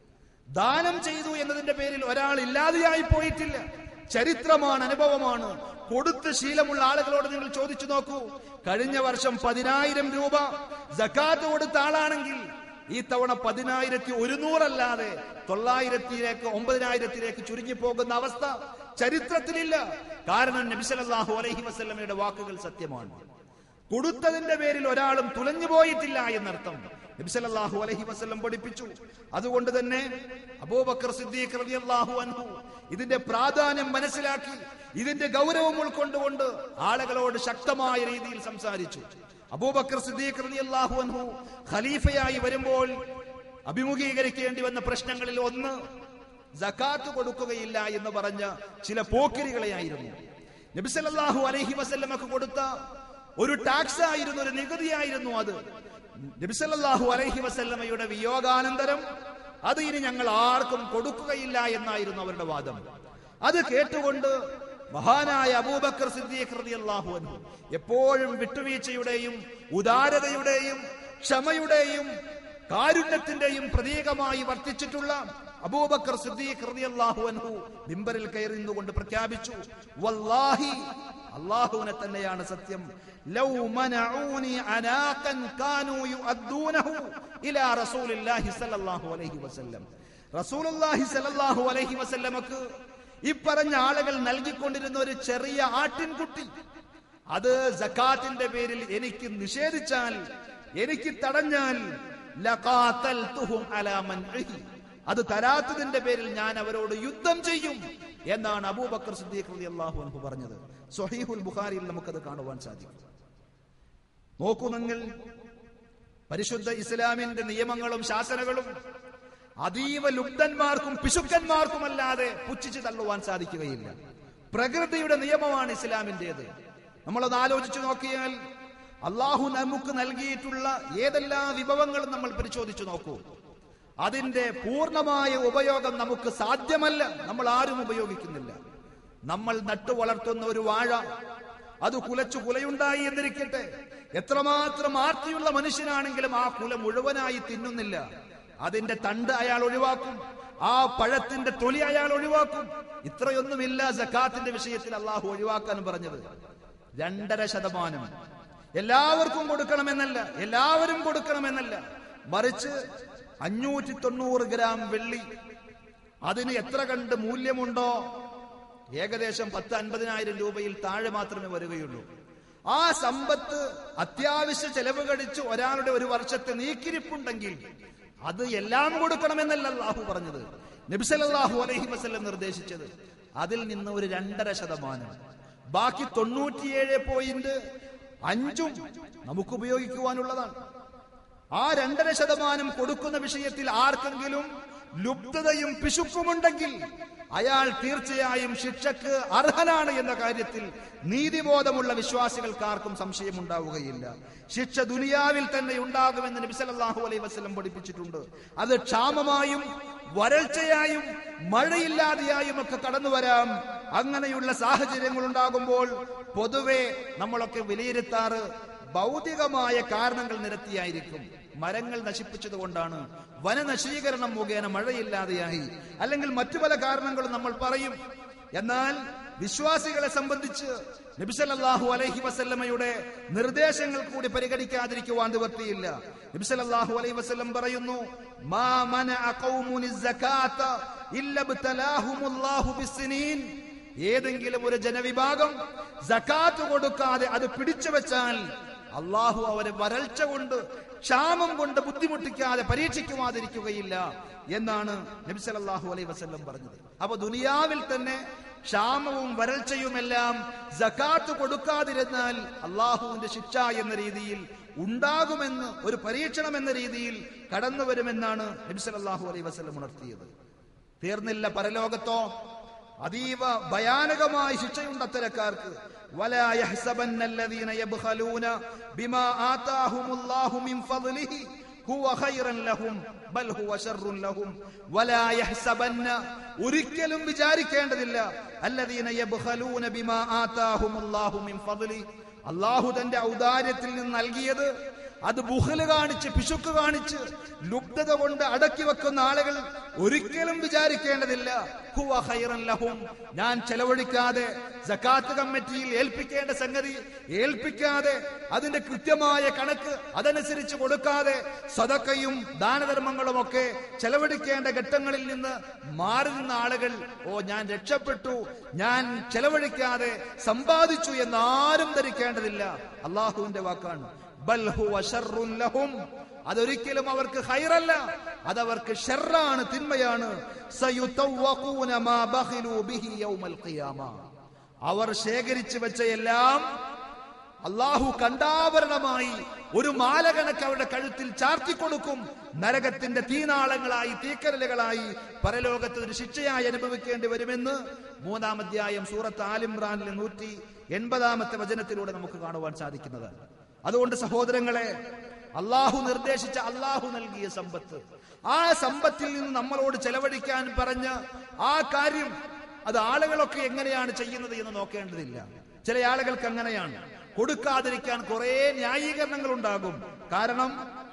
ദാനം ചെയ്തു എന്നതിന്റെ പേരിൽ ഒരാൾ ഇല്ലാതെയായി പോയിട്ടില്ല ചരിത്രമാണ് അനുഭവമാണ് കൊടുത്ത് ശീലമുള്ള ആളുകളോട് നിങ്ങൾ ചോദിച്ചു നോക്കൂ കഴിഞ്ഞ വർഷം പതിനായിരം രൂപ ജക്കാത്ത് കൊടുത്ത ആളാണെങ്കിൽ ഈ തവണ പതിനായിരത്തി ഒരുന്നൂറല്ലാതെ തൊള്ളായിരത്തിലേക്ക് ഒമ്പതിനായിരത്തിലേക്ക് ചുരുങ്ങി പോകുന്ന അവസ്ഥ ചരിത്രത്തിലില്ല കാരണം നബിസലല്ലാഹു അലൈഹി വസല്ലമയുടെ വാക്കുകൾ സത്യമാണ് കൊടുത്തതിന്റെ പേരിൽ ഒരാളും തുലഞ്ഞു പോയിട്ടില്ല എന്നർത്ഥം നബിസലല്ലാഹു അലൈഹി വസല്ലം പഠിപ്പിച്ചു അതുകൊണ്ട് തന്നെ അബൂബക്കർ സിദ്ദീഖ് റളിയല്ലാഹു അൻഹു ഇതിന്റെ പ്രാധാന്യം മനസ്സിലാക്കി ഇതിന്റെ ഗൗരവം ഉൾക്കൊണ്ടുകൊണ്ട് ആളുകളോട് ശക്തമായ രീതിയിൽ സംസാരിച്ചു അബൂബക്കർ സിദ്ദീഖ് റളിയല്ലാഹു അൻഹു ഖലീഫയായി വരുമ്പോൾ അഭിമുഖീകരിക്കേണ്ടി വന്ന പ്രശ്നങ്ങളിൽ ഒന്ന് ജക്കാത്ത് കൊടുക്കുകയില്ല എന്ന് പറഞ്ഞ ചില പോക്കിരികളെയായിരുന്നു നബിസല്ലാഹു അലൈഹി വസല്ലമക്ക് കൊടുത്ത ഒരു ടാക്സ് ആയിരുന്നു ഒരു നികുതിയായിരുന്നു അത് നബിസല്ലാഹു അലൈഹി വസല്ലമയുടെ വിയോഗാനന്തരം അത് ഇനി ഞങ്ങൾ ആർക്കും കൊടുക്കുകയില്ല എന്നായിരുന്നു അവരുടെ വാദം അത് കേട്ടുകൊണ്ട് മഹാനായ അബൂബക്കർ സിദ്ദീഖ് റളിയല്ലാഹു അൻഹു എപ്പോഴും വിട്ടുവീഴ്ചയുടെയും ഉദാരതയുടെയും ക്ഷമയുടെയും കാരുണ്യത്തിന്റെയും പ്രതീകമായി വർത്തിച്ചിട്ടുള്ള അബൂബക്കർ സിദ്ദീഖ് റളിയല്ലാഹു അൻഹു മിമ്പറിൽ കയറി നിന്നുകൊണ്ട് പ്രഖ്യാപിച്ചു വല്ലാഹി അള്ളാഹുവിനെ തന്നെയാണ് സത്യം ലൗ മനഊനി അനാഖൻ കാനൂ യുഅദ്ദൂനഹു ഇലാ റസൂലില്ലാഹി സ്വല്ലല്ലാഹു അലൈഹി വസല്ലം റസൂലുള്ളാഹി സ്വല്ലല്ലാഹു അലൈഹി വസല്ലമക്ക് ഈ പറഞ്ഞ ആളുകൾ നൽകിക്കൊണ്ടിരുന്ന ഒരു ചെറിയ ആട്ടിൻകുട്ടി അത് സക്കാത്തിന്റെ പേരിൽ എനിക്ക് നിഷേധിച്ചാൽ എനിക്ക് തടഞ്ഞാൽ ലഖാതൽതുഹും അലാ മൻഇഹി. അത് തരാത്തതിന്റെ പേരിൽ ഞാൻ അവരോട് യുദ്ധം ചെയ്യും എന്നാണ് അബൂബക്കർ സിദ്ദീഖ് റളിയല്ലാഹു അൻഹു പറഞ്ഞത് സ്വഹീഹുൽ ബുഖാരിയിൽ നമുക്കത് കാണുവാൻ സാധിക്കും നോക്കൂ നിങ്ങൾ പരിശുദ്ധ ഇസ്ലാമിന്റെ നിയമങ്ങളും ശാസനകളും അതീവ ലുബ്ധന്മാർക്കും പിശുക്കന്മാർക്കുമല്ലാതെ പുച്ഛിച്ചു തള്ളുവാൻ സാധിക്കുകയില്ല പ്രകൃതിയുടെ നിയമമാണ് ഇസ്ലാമിന്റേത് നമ്മളത് ആലോചിച്ചു നോക്കിയാൽ അള്ളാഹു നമുക്ക് നൽകിയിട്ടുള്ള ഏതെല്ലാം വിഭവങ്ങളും നമ്മൾ പരിശോധിച്ചു നോക്കൂ അതിന്റെ പൂർണ്ണമായ ഉപയോഗം നമുക്ക് സാധ്യമല്ല നമ്മൾ ആരും ഉപയോഗിക്കുന്നില്ല നമ്മൾ നട്ടു വളർത്തുന്ന ഒരു വാഴ അത് കുലച്ചു കുലയുണ്ടായി എന്നിരിക്കട്ടെ എത്രമാത്രം ആർത്തിയുള്ള മനുഷ്യനാണെങ്കിലും ആ കുല മുഴുവനായി തിന്നുന്നില്ല അതിന്റെ തണ്ട് അയാൾ ഒഴിവാക്കും ആ പഴത്തിന്റെ തൊലി അയാൾ ഒഴിവാക്കും ഇത്രയൊന്നുമില്ല സക്കാത്തിന്റെ വിഷയത്തിൽ അള്ളാഹു ഒഴിവാക്കാൻ പറഞ്ഞത് രണ്ടര ശതമാനം എല്ലാവർക്കും കൊടുക്കണമെന്നല്ല എല്ലാവരും കൊടുക്കണമെന്നല്ല മറിച്ച് അഞ്ഞൂറ്റി തൊണ്ണൂറ് ഗ്രാം വെള്ളി അതിന് എത്ര കണ്ട് മൂല്യമുണ്ടോ ഏകദേശം പത്ത് അൻപതിനായിരം രൂപയിൽ താഴെ മാത്രമേ വരികയുള്ളൂ ആ സമ്പത്ത് അത്യാവശ്യ ചെലവ് കഴിച്ച് ഒരാളുടെ ഒരു വർഷത്തെ നീക്കിരിപ്പുണ്ടെങ്കിൽ അത് എല്ലാം കൊടുക്കണമെന്നല്ല അള്ളാഹു പറഞ്ഞത് നബിസലല്ലാഹു അലൈഹി വസല്ലം നിർദ്ദേശിച്ചത് അതിൽ നിന്ന് ഒരു രണ്ടര ശതമാനം ബാക്കി തൊണ്ണൂറ്റിയേഴ് പോയിന്റ് അഞ്ചും നമുക്ക് ഉപയോഗിക്കുവാനുള്ളതാണ് ആ രണ്ടര ശതമാനം കൊടുക്കുന്ന വിഷയത്തിൽ ആർക്കെങ്കിലും ലുബ്ധതയും പിശുക്കുമുണ്ടെങ്കിൽ അയാൾ തീർച്ചയായും ശിക്ഷക്ക് അർഹനാണ് എന്ന കാര്യത്തിൽ നീതിബോധമുള്ള വിശ്വാസികൾക്കാർക്കും സംശയമുണ്ടാവുകയില്ല ശിക്ഷ ദുനിയാവിൽ തന്നെ ഉണ്ടാകുമെന്ന് നബി സല്ലല്ലാഹു അലൈഹി വസല്ലം പഠിപ്പിച്ചിട്ടുണ്ട് അത് ക്ഷാമമായും വരൾച്ചയായും മഴയില്ലാതെയായും ഒക്കെ കടന്നു വരാം അങ്ങനെയുള്ള സാഹചര്യങ്ങൾ ഉണ്ടാകുമ്പോൾ പൊതുവെ നമ്മളൊക്കെ വിലയിരുത്താറ് ഭൗതികമായ കാരണങ്ങൾ നിരത്തിയായിരിക്കും മരങ്ങൾ നശിപ്പിച്ചത് കൊണ്ടാണ് വനനശീകരണം മുഖേന മഴയില്ലാതെയായി അല്ലെങ്കിൽ മറ്റു പല കാരണങ്ങളും നമ്മൾ പറയും എന്നാൽ വിശ്വാസികളെ സംബന്ധിച്ച് നബിസലല്ലാഹു അലൈഹി വസല്ലമയുടെ നിർദ്ദേശങ്ങൾ കൂടി പരിഗണിക്കാതിരിക്കുവാൻ നിവർത്തിയില്ല നബിസലല്ലാഹു അലൈഹി വസല്ലം പറയുന്നു മാ മനഅ ഖൗമുനി സകാത്ത ഇല്ല ഇബ്തലാഹുമുല്ലാഹു ബിസ്സിനീൻ ഏതെങ്കിലും ഒരു ജനവിഭാഗം സക്കാത്ത് കൊടുക്കാതെ അത് പിടിച്ചു വെച്ചാൽ അള്ളാഹു അവരെ വരൾച്ച കൊണ്ട് ക്ഷാമം കൊണ്ട് ബുദ്ധിമുട്ടിക്കാതെ പരീക്ഷിക്കുവാതിരിക്കുകയില്ല എന്നാണ് നബി സല്ലല്ലാഹു അലൈഹി വസല്ലം പറഞ്ഞത് അപ്പൊ ദുനിയാവിൽ തന്നെ ക്ഷാമവും വരൾച്ചയുമെല്ലാം സക്കാത്ത് കൊടുക്കാതിരുന്നാൽ അള്ളാഹുവിന്റെ ശിക്ഷ എന്ന രീതിയിൽ ഉണ്ടാകുമെന്ന് ഒരു പരീക്ഷണം എന്ന രീതിയിൽ കടന്നു വരുമെന്നാണ് നബി സല്ലല്ലാഹു അലൈഹി വസല്ലം ഉണർത്തിയത് തീർന്നില്ല പരലോകത്തോ അതീവ ഭയാനകമായ ശിക്ഷയുണ്ട് അത്തരക്കാർക്ക് ولا يحسبن الذين يبخلون بما آتاهم الله من فضله هو خيرا لهم بل هو شر لهم ولا يحسبن ഒരിക്കലും വിചാരിക്കേണ്ടതില്ല الذين يبخلون بما آتاهم الله من فضله അള്ളാഹു തന്റെ ഔദാര്യത്തിൽ നിന്ന് നൽകിയത് അത് ബുഹല് കാണിച്ച് പിശുക്ക് കാണിച്ച് ലുബ്ധത കൊണ്ട് അടക്കി വെക്കുന്ന ആളുകൾ ഒരിക്കലും വിചാരിക്കേണ്ടതില്ല ഹുവ ഖൈറൻ ലഹും ഞാൻ ചെലവഴിക്കാതെ സക്കാത്ത് കമ്മിറ്റിയിൽ ഏൽപ്പിക്കേണ്ട സംഗതി ഏൽപ്പിക്കാതെ അതിന്റെ കൃത്യമായ കണക്ക് അതനുസരിച്ച് കൊടുക്കാതെ സദക്കയും ദാനധർമ്മങ്ങളും ഒക്കെ ചെലവഴിക്കേണ്ട ഘട്ടങ്ങളിൽ നിന്ന് മാറി നിന്ന ആളുകൾ ഓ ഞാൻ രക്ഷപ്പെട്ടു ഞാൻ ചെലവഴിക്കാതെ സമ്പാദിച്ചു എന്ന് ആരും ധരിക്കേണ്ടതില്ല അള്ളാഹുവിന്റെ വാക്കാണ് ബൽ ഹുവ ശർറുൻ ലഹും അതൊരിക്കലും അവർക്ക് ഹൈറല്ല അതവർക്ക് ഷെറാണ് തിന്മയാണ് സയുതവ്വഖൂന മാ ബഖിലു ബിഹി യൗമൽ ഖിയാമ അവർ ശേഖരിച്ചു വെച്ച എല്ലാം അള്ളാഹു കണ്ടാവരണമായി ഒരു മാല കണക്ക് അവരുടെ കഴുത്തിൽ ചാർത്തിക്കൊടുക്കും നരകത്തിന്റെ തീനാളങ്ങളായി തീക്കരലുകളായി പരലോകത്ത് ഒരു ശിക്ഷയായി അനുഭവിക്കേണ്ടി വരുമെന്ന് മൂന്നാം അധ്യായം സൂറത്ത് ആലിമ്രാനിലെ നൂറ്റി എൺപതാമത്തെ വചനത്തിലൂടെ നമുക്ക് കാണുവാൻ സാധിക്കുന്നത് അതുകൊണ്ട് സഹോദരങ്ങളെ അള്ളാഹു നിർദ്ദേശിച്ച അള്ളാഹു നൽകിയ സമ്പത്ത് ആ സമ്പത്തിൽ നിന്ന് നമ്മളോട് ചെലവഴിക്കാൻ പറഞ്ഞ ആ കാര്യം അത് ആളുകളൊക്കെ എങ്ങനെയാണ് ചെയ്യുന്നത് എന്ന് നോക്കേണ്ടതില്ല ചില ആളുകൾക്ക് അങ്ങനെയാണ് കൊടുക്കാതിരിക്കാൻ കുറെ ന്യായീകരണങ്ങൾ ഉണ്ടാകും കാരണം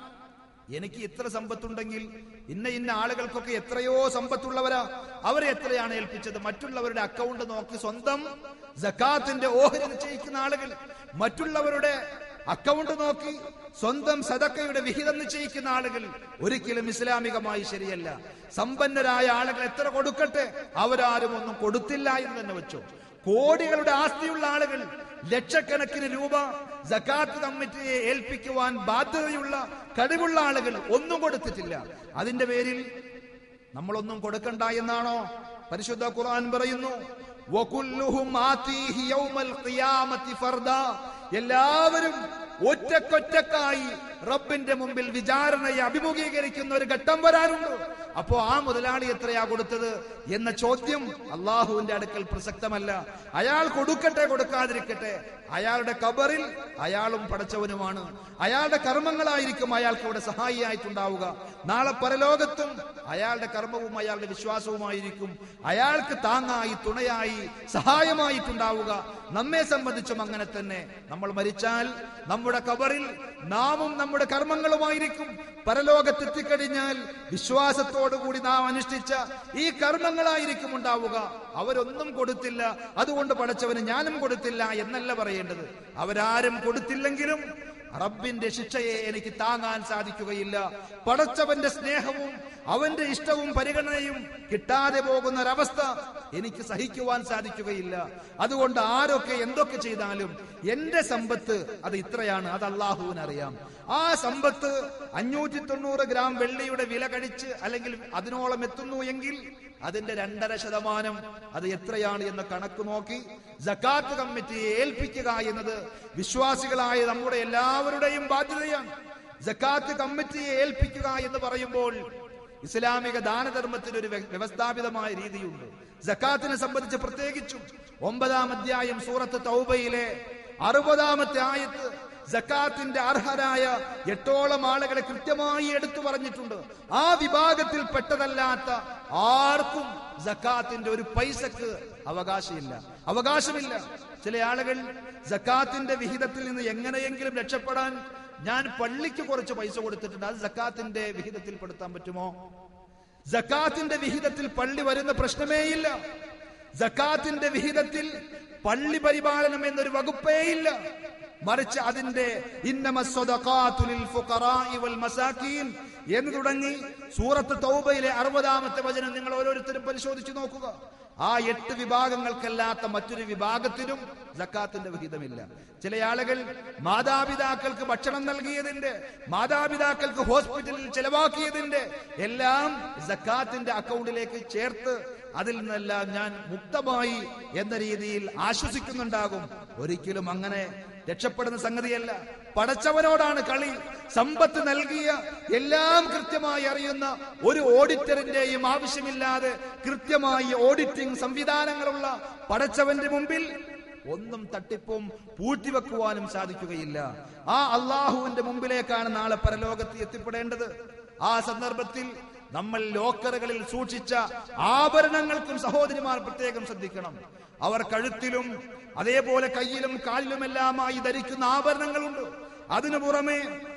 എനിക്ക് ഇത്ര സമ്പത്തുണ്ടെങ്കിൽ ഇന്ന ഇന്ന ആളുകൾക്കൊക്കെ എത്രയോ സമ്പത്തുള്ളവരാ അവരെ എത്രയാണ് ഏൽപ്പിച്ചത് മറ്റുള്ളവരുടെ അക്കൗണ്ട് നോക്കി സ്വന്തം ജക്കാത്തിന്റെ ഓഹരി നിശ്ചയിക്കുന്ന ആളുകൾ മറ്റുള്ളവരുടെ അക്കൗണ്ട് നോക്കി സ്വന്തം സദക്കയുടെ വിഹിതം നിശ്ചയിക്കുന്ന ആളുകൾ ഒരിക്കലും ഇസ്ലാമികമായി ശരിയല്ല സമ്പന്നരായ ആളുകൾ എത്ര കൊടുക്കട്ടെ അവരാരും ഒന്നും കൊടുത്തില്ല എന്ന് തന്നെ വെച്ചു കോടികളുടെ ആസ്തിയുള്ള ആളുകൾ ലക്ഷക്കണക്കിന് രൂപ ജക്കാത്ത് കമ്മിറ്റിയെ ഏൽപ്പിക്കുവാൻ ബാധ്യതയുള്ള കഴിവുള്ള ആളുകൾ ഒന്നും കൊടുത്തിട്ടില്ല അതിന്റെ പേരിൽ നമ്മളൊന്നും കൊടുക്കണ്ട എന്നാണോ പരിശുദ്ധ ഖുർആൻ പറയുന്നു വകുല്ലുഹും ആതീഹി യൗമൽ ഖിയാമത്തി ഫർദാ എല്ലാവരും ഒറ്റക്കൊറ്റക്കായി റബ്ബിന്റെ മുമ്പിൽ വിചാരണയെ അഭിമുഖീകരിക്കുന്ന ഒരു ഘട്ടം വരാനുണ്ട് അപ്പോ ആ മുതലാളി എത്രയാ കൊടുത്തത് എന്ന ചോദ്യം അള്ളാഹുവിന്റെ അടുക്കൽ പ്രസക്തമല്ല അയാൾ കൊടുക്കട്ടെ കൊടുക്കാതിരിക്കട്ടെ അയാളുടെ കബറിൽ അയാളും പടച്ചവനുമാണ് അയാളുടെ കർമ്മങ്ങളായിരിക്കും അയാൾക്ക് ഇവിടെ സഹായിയായിട്ടുണ്ടാവുക നാളെ പരലോകത്തും അയാളുടെ കർമ്മവും അയാളുടെ വിശ്വാസവുമായിരിക്കും അയാൾക്ക് താങ്ങായി തുണയായി സഹായമായിട്ടുണ്ടാവുക നമ്മെ സംബന്ധിച്ചും അങ്ങനെ തന്നെ നമ്മൾ മരിച്ചാൽ നമ്മുടെ കബറിൽ നാമും നമ്മുടെ കർമ്മങ്ങളുമായിരിക്കും പരലോകത്തെത്തിക്കഴിഞ്ഞാൽ വിശ്വാസത്തോടുകൂടി നാം അനുഷ്ഠിച്ച ഈ കർമ്മങ്ങളായിരിക്കും ഉണ്ടാവുക അവരൊന്നും കൊടുത്തില്ല അതുകൊണ്ട് പടച്ചവന് ഞാനും കൊടുത്തില്ല എന്നല്ല പറയേണ്ടത് അവരാരും കൊടുത്തില്ലെങ്കിലും റബ്ബിന്റെ ശിക്ഷയെ എനിക്ക് താങ്ങാൻ സാധിക്കുകയില്ല പടച്ചവന്റെ സ്നേഹവും അവന്റെ ഇഷ്ടവും പരിഗണനയും കിട്ടാതെ പോകുന്ന ഒരവസ്ഥ എനിക്ക് സഹിക്കുവാൻ സാധിക്കുകയില്ല അതുകൊണ്ട് ആരൊക്കെ എന്തൊക്കെ ചെയ്താലും എന്റെ സമ്പത്ത് അത് ഇത്രയാണ് അത് അള്ളാഹുവിന് അറിയാം ആ സമ്പത്ത് അഞ്ഞൂറ്റി തൊണ്ണൂറ് ഗ്രാം വെള്ളിയുടെ വില കഴിച്ച് അല്ലെങ്കിൽ അതിനോളം എത്തുന്നു എങ്കിൽ അതിന്റെ രണ്ടര ശതമാനം അത് എത്രയാണ് എന്ന കണക്ക് നോക്കി ജക്കാത്ത് കമ്മിറ്റിയെ ഏൽപ്പിക്കുക എന്നത് വിശ്വാസികളായ നമ്മുടെ എല്ലാവരുടെയും ബാധ്യതയാണ് ജക്കാത്ത് കമ്മിറ്റിയെ ഏൽപ്പിക്കുക എന്ന് പറയുമ്പോൾ ഇസ്ലാമിക ദാനധർമ്മത്തിന് ഒരു വ്യ- വ്യവസ്ഥാപിതമായ രീതിയുണ്ട് ജക്കാത്തിനെ സംബന്ധിച്ച് പ്രത്യേകിച്ചും ഒമ്പതാം അധ്യായം സൂറത്ത് തൗബയിലെ അറുപതാമത്തെ ആയത്ത് ജക്കാത്തിന്റെ അർഹരായ എട്ടോളം ആളുകളെ കൃത്യമായി എടുത്തു പറഞ്ഞിട്ടുണ്ട് ആ വിഭാഗത്തിൽ പെട്ടതല്ലാത്ത ആർക്കും ജക്കാത്തിന്റെ ഒരു പൈസക്ക് അവകാശമില്ല അവകാശമില്ല ചില ആളുകൾ ജക്കാത്തിന്റെ വിഹിതത്തിൽ നിന്ന് എങ്ങനെയെങ്കിലും രക്ഷപ്പെടാൻ ഞാൻ പള്ളിക്ക് കുറച്ച് പൈസ കൊടുത്തിട്ടുണ്ട് അത് ജക്കാത്തിന്റെ വിഹിതത്തിൽ പെടുത്താൻ പറ്റുമോ ജക്കാത്തിന്റെ വിഹിതത്തിൽ പള്ളി വരുന്ന പ്രശ്നമേയില്ല ജക്കാത്തിന്റെ വിഹിതത്തിൽ പള്ളി പരിപാലനം എന്നൊരു വകുപ്പേയില്ല മറിച്ച് അതിന്റെ ഇന്നമ സ്വദഖാത്തു ലിൽ ഫുഖറാഇ വൽ മസാകീൻ എന്ന് തുടങ്ങി സൂറത്ത് തൗബയിലെ അറുപതാമത്തെ വചനം നിങ്ങൾ ഓരോരുത്തരും പരിശോധിച്ചു നോക്കുക ആ എട്ട് വിഭാഗങ്ങൾക്കല്ലാത്ത മറ്റൊരു വിഭാഗത്തിനും ജക്കാത്തിന്റെ വിഹിതമില്ല ചില ആളുകൾ മാതാപിതാക്കൾക്ക് ഭക്ഷണം നൽകിയതിന്റെ മാതാപിതാക്കൾക്ക് ഹോസ്പിറ്റലിൽ ചെലവാക്കിയതിന്റെ എല്ലാം ജക്കാത്തിന്റെ അക്കൗണ്ടിലേക്ക് ചേർത്ത് അതിൽ നിന്നെല്ലാം ഞാൻ മുക്തമായി എന്ന രീതിയിൽ ആശ്വസിക്കുന്നുണ്ടാകും ഒരിക്കലും അങ്ങനെ രക്ഷപ്പെടുന്ന സംഗതിയല്ല പടച്ചവനോടാണ് കളി സമ്പത്ത് നൽകിയ എല്ലാം കൃത്യമായി അറിയുന്ന ഒരു ഓഡിറ്ററിന്റെയും ആവശ്യമില്ലാതെ കൃത്യമായി ഓഡിറ്റിംഗ് സംവിധാനങ്ങളുള്ള പടച്ചവന്റെ മുമ്പിൽ ഒന്നും തട്ടിപ്പും പൂഴ്ത്തിവെക്കുവാനും സാധിക്കുകയില്ല ആ അള്ളാഹുവിന്റെ മുമ്പിലേക്കാണ് നാളെ പരലോകത്ത് എത്തിപ്പെടേണ്ടത് ആ സന്ദർഭത്തിൽ നമ്മൾ ലോക്കറുകളിൽ സൂക്ഷിച്ച ആഭരണങ്ങൾക്കും സഹോദരിമാർ പ്രത്യേകം ശ്രദ്ധിക്കണം അവർ കഴുത്തിലും അതേപോലെ കയ്യിലും കാലിലുമെല്ലാമായി ധരിക്കുന്ന ആഭരണങ്ങളുണ്ട് അതിനു പുറമെ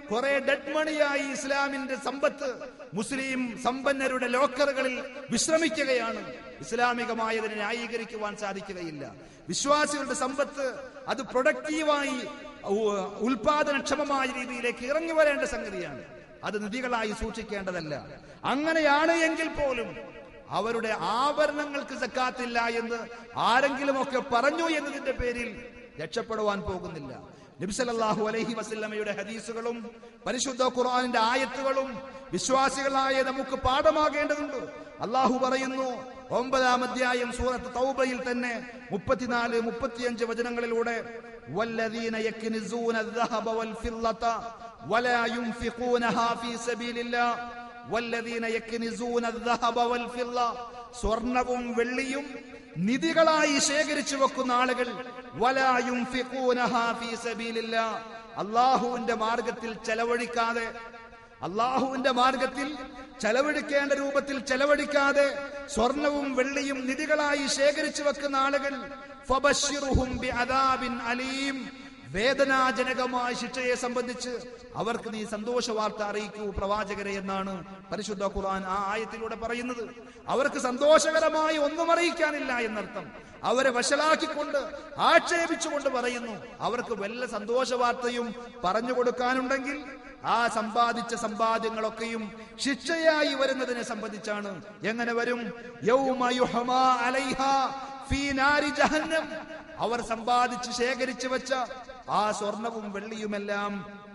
കുറെ ഡെഡ് മണിയായി ഇസ്ലാമിന്റെ സമ്പത്ത് മുസ്ലിം സമ്പന്നരുടെ ലോക്കറുകളിൽ വിശ്രമിക്കുകയാണ് ഇസ്ലാമികമായതിനെ ന്യായീകരിക്കുവാൻ സാധിക്കുകയില്ല വിശ്വാസികളുടെ സമ്പത്ത് അത് പ്രൊഡക്റ്റീവായി ഉ- ഉൽപാദനക്ഷമമായ രീതിയിലേക്ക് ഇറങ്ങി വരേണ്ട സംഗതിയാണ് അത് നിധികളായി സൂക്ഷിക്കേണ്ടതല്ല അങ്ങനെയാണ് എങ്കിൽ പോലും അവരുടെ ആഭരണങ്ങൾക്ക് സക്കാത്തില്ല എന്ന് ആരെങ്കിലുമൊക്കെ പറഞ്ഞു എന്നതിന്റെ പേരിൽ രക്ഷപ്പെടുവാൻ പോകുന്നില്ല നബിസലല്ലാഹു അലൈഹി വസല്ലമയുടെ ഹദീസുകളും പരിശുദ്ധ ഖുർആനിന്റെ ആയത്തുകളും വിശ്വാസികളായ നമുക്ക് പാഠമാകേണ്ടതുണ്ട് അള്ളാഹു പറയുന്നു ഒമ്പതാം അധ്യായം സൂറത്ത് തൗബയിൽ തന്നെ മുപ്പത്തിനാല് മുപ്പത്തിയഞ്ച് വചനങ്ങളിലൂടെ والذين يكنزون الذهب والفضة ولا ينفقونها في سبيل الله والذين يكنزون الذهب والفضة സ്വർണവും വെള്ളിയും നിധികളായി ശേഖരിച്ചു വെക്കുന്ന ആളുകൾ വലായും അള്ളാഹുവിന്റെ മാർഗത്തിൽ ചെലവഴിക്കാതെ അള്ളാഹുവിന്റെ മാർഗത്തിൽ ചെലവഴിക്കേണ്ട രൂപത്തിൽ ചെലവഴിക്കാതെ സ്വർണവും വെള്ളിയും നിധികളായി ശേഖരിച്ചു വെക്കുന്ന ആളുകൾ ഫബശ്ശിറുഹും ബിഅദാബിൻ അലീം വേദനാജനകമായ ശിക്ഷയെ സംബന്ധിച്ച് അവർക്ക് നീ സന്തോഷ വാർത്ത അറിയിക്കൂ പ്രവാചകരെ എന്നാണ് പരിശുദ്ധ ഖുർആൻ ആ ആയത്തിലൂടെ പറയുന്നത് അവർക്ക് സന്തോഷകരമായി ഒന്നും അറിയിക്കാനില്ല എന്നർത്ഥം അവരെ വഷളാക്കിക്കൊണ്ട് ആക്ഷേപിച്ചുകൊണ്ട് പറയുന്നു അവർക്ക് വല്ല സന്തോഷ വാർത്തയും പറഞ്ഞു കൊടുക്കാനുണ്ടെങ്കിൽ ആ സമ്പാദിച്ച സമ്പാദ്യങ്ങളൊക്കെയും ശിക്ഷയായി വരുന്നതിനെ സംബന്ധിച്ചാണ് എങ്ങനെ വരും യൗമ യുഹമാ അലൈഹാ ഫീ നാരി ജഹന്നം അവർ സമ്പാദിച്ച് ശേഖരിച്ചു വെച്ച ആ സ്വർണവും വെള്ളിയുമെല്ലാം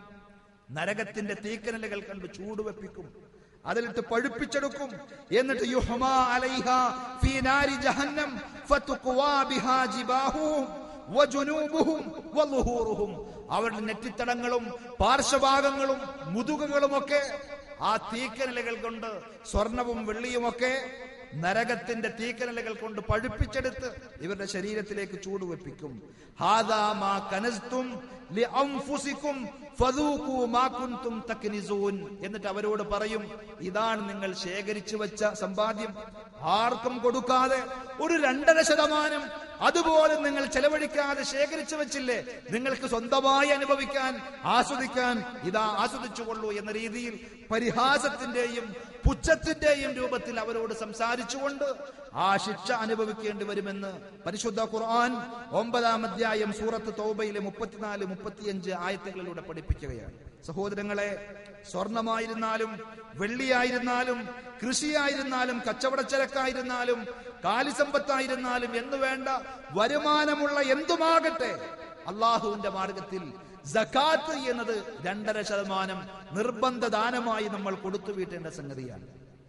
നരകത്തിന്റെ തീക്കനലുകൾ കണ്ട് ചൂടുവെപ്പിക്കും അതിലിട്ട് പഴുപ്പിച്ചെടുക്കും എന്നിട്ട് യുഹ്മാ അലൈഹാ ഫീ നാരി ജഹന്നം ഫതുഖ്വാ ബിഹാ ജിബാഹുഹും വജുനൂബുഹും വളുഹൂറുഹും അവരുടെ നെറ്റിത്തടങ്ങളും പാർശ്വഭാഗങ്ങളും മുതുകുകളുമൊക്കെ ആ തീക്കനലുകൾ കൊണ്ട് സ്വർണവും വെള്ളിയുമൊക്കെ നരകത്തിന്റെ തീക്കനലുകൾ കൊണ്ട് പഴുപ്പിച്ചെടുത്ത് ഇവരുടെ ശരീരത്തിലേക്ക് ചൂടുവെപ്പിക്കും ഹാദാ മാ കനസ്തും ലിഅൻഫുസിക്കും ഫദൂഖൂ മാ കുൻതും തക്നിസൂൻ എന്നിട്ട് അവരോട് പറയും ഇതാണ് നിങ്ങൾ ശേഖരിച്ചു വെച്ച സമ്പാദ്യം ആർക്കും കൊടുക്കാതെ ഒരു രണ്ടര ശതമാനം അതുപോലെ നിങ്ങൾ ചെലവഴിക്കാതെ ശേഖരിച്ചു വെച്ചില്ലേ നിങ്ങൾക്ക് സ്വന്തമായി അനുഭവിക്കാൻ ആസ്വദിക്കാൻ ഇതാ ആസ്വദിച്ചുകൊള്ളൂ എന്ന രീതിയിൽ പരിഹാസത്തിന്റെയും പുച്ഛത്തിന്റെയും രൂപത്തിൽ അവരോട് സംസാരിച്ചുകൊണ്ട് ആ ശിക്ഷ അനുഭവിക്കേണ്ടി വരുമെന്ന് പരിശുദ്ധ ഖുർആൻ ഒമ്പതാം അധ്യായം സൂറത്ത് തൗബയിലെ മുപ്പത്തിനാല് മുപ്പത്തിയഞ്ച് ആയത്തുകളിലൂടെ പഠിപ്പിക്കുകയാണ് സഹോദരങ്ങളെ സ്വർണമായിരുന്നാലും വെള്ളിയായിരുന്നാലും കൃഷിയായിരുന്നാലും കച്ചവടച്ചരക്കായിരുന്നാലും കാലിസമ്പത്തായിരുന്നാലും എന്ന് വേണ്ട വരുമാനമുള്ള എന്തുമാകട്ടെ അള്ളാഹുവിന്റെ മാർഗത്തിൽ സക്കാത്ത് എന്നത് രണ്ടര ശതമാനം നിർബന്ധ ദാനമായി നമ്മൾ കൊടുത്തു വീട്ടേണ്ട സംഗതിയാണ്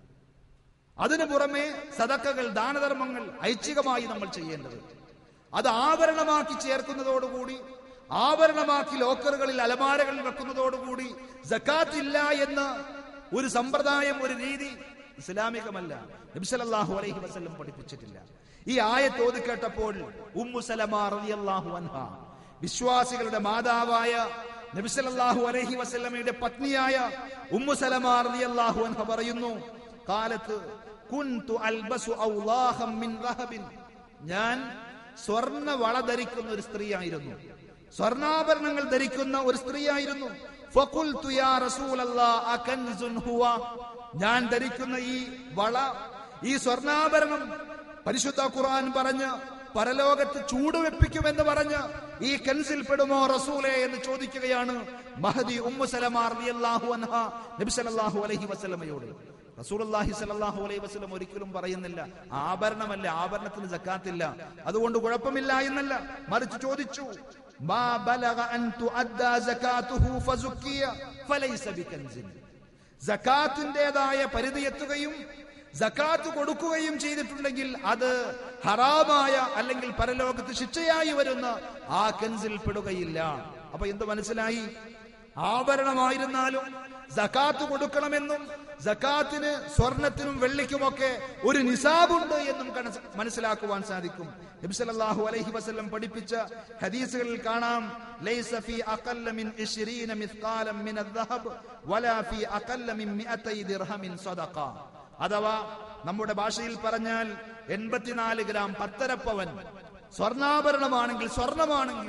അതിനു പുറമെ സദക്കകൾ ദാനധർമ്മങ്ങൾ ഐച്ഛികമായി നമ്മൾ ചെയ്യേണ്ടത് അത് ആഭരണമാക്കി ചേർക്കുന്നതോടുകൂടി ആഭരണമാക്കി ലോക്കറുകളിൽ അലമാരകളിൽ വെക്കുന്നതോടുകൂടി സക്കാത്ത് ഇല്ല എന്ന് ഒരു സമ്പ്രദായം ഒരു രീതി ഇസ്ലാമികമല്ല നബിസലല്ലാഹു അലൈഹി വസല്ലം പഠിപ്പിച്ചിട്ടില്ല ഈ ആയത്ത് ഓതി കേട്ടപ്പോൾ ഉമ്മു സലമ റളിയല്ലാഹു അൻഹ വിശ്വാസികളുടെ മാതാവായ നബിസലല്ലാഹു അലൈഹി വസല്ലമയുടെ പത്നിയായ ഉമ്മു സലമ റളിയല്ലാഹു അൻഹ പറയുന്നു കാലത്ത് കുൻതു അൽബസു ഔലാഹം മിൻ റഹബിൻ ഞാൻ സ്വർണ്ണ വള ധരിക്കുന്ന ഒരു സ്ത്രീയായിരുന്നു സ്വർണ്ണാഭരണങ്ങൾ ധരിക്കുന്ന ഒരു സ്ത്രീയായിരുന്നു ഫഖുൽതു യാ റസൂലല്ലാഹ് അകൻസുൻ ഹുവ ഞാൻ ധരിക്കുന്ന ഈ വള ഈ സ്വർണ്ണാഭരണം പരിശുദ്ധ ഖുർആൻ പറഞ്ഞ് പരലോകത്ത് ചൂടുവെപ്പിക്കുമെന്ന് പറഞ്ഞ് ഈ കൻസിൽ പെടുമോ റസൂലെ എന്ന് ചോദിക്കുകയാണ് മഹദി ഉമ്മു സലമ റളിയല്ലാഹു അൻഹ നബി സല്ലല്ലാഹു അലൈഹി വസല്ലമയോട് റസൂലുള്ളാഹി സ്വല്ലല്ലാഹു അലൈഹി വസല്ലം ഒരിക്കലും പറയുന്നില്ല ആഭരണമല്ല ആഭരണത്തിന് സക്കാത്തില്ല അതുകൊണ്ട് കുഴപ്പമില്ല എന്നല്ല മറിച്ച് ചോദിച്ചു മാ ബലഗ അൻ തുഅദ്ദാ സകാതുഹു ഫസുക്കിയ ഫലൈസ ബികൻസിൻ സക്കാത്തിൻ്റെതായ പരിധി എത്തുകയും സക്കാത്ത് കൊടുക്കുകയും ചെയ്തിട്ടുണ്ടെങ്കിൽ അത് ഹറാമായ അല്ലെങ്കിൽ പരലോകത്ത് ശിക്ഷയായി വരുന്ന ആ കെൻസിൽ പെടുകയില്ല അപ്പൊ എന്ത് മനസ്സിലായി ആഭരണമായിരുന്നാലും സക്കാത്ത് കൊടുക്കണമെന്നും സക്കാത്തിന് സ്വർണത്തിനും വെള്ളിക്കുമൊക്കെ ഒരു നിസാബുണ്ട് എന്നും കണ- മനസ്സിലാക്കുവാൻ സാധിക്കും നബിസല്ലാഹു അലൈഹി വസല്ലം പഠിപ്പിച്ച ഹദീസുകളിൽ കാണാം ലൈസ ഫീ അഖല്ല മിൻ 20 മിസ്കാലം മിൻ അദ്ദഹബ് വലാ ഫീ അഖല്ല മിൻ 200 ദിർഹമിൻ സദഖ അഥവാ നമ്മുടെ ഭാഷയിൽ പറഞ്ഞാൽ എൺപത്തിനാല് ഗ്രാം പത്തരപ്പവൻ സ്വർണ്ണാഭരണമാണെങ്കിൽ സ്വർണമാണെങ്കിൽ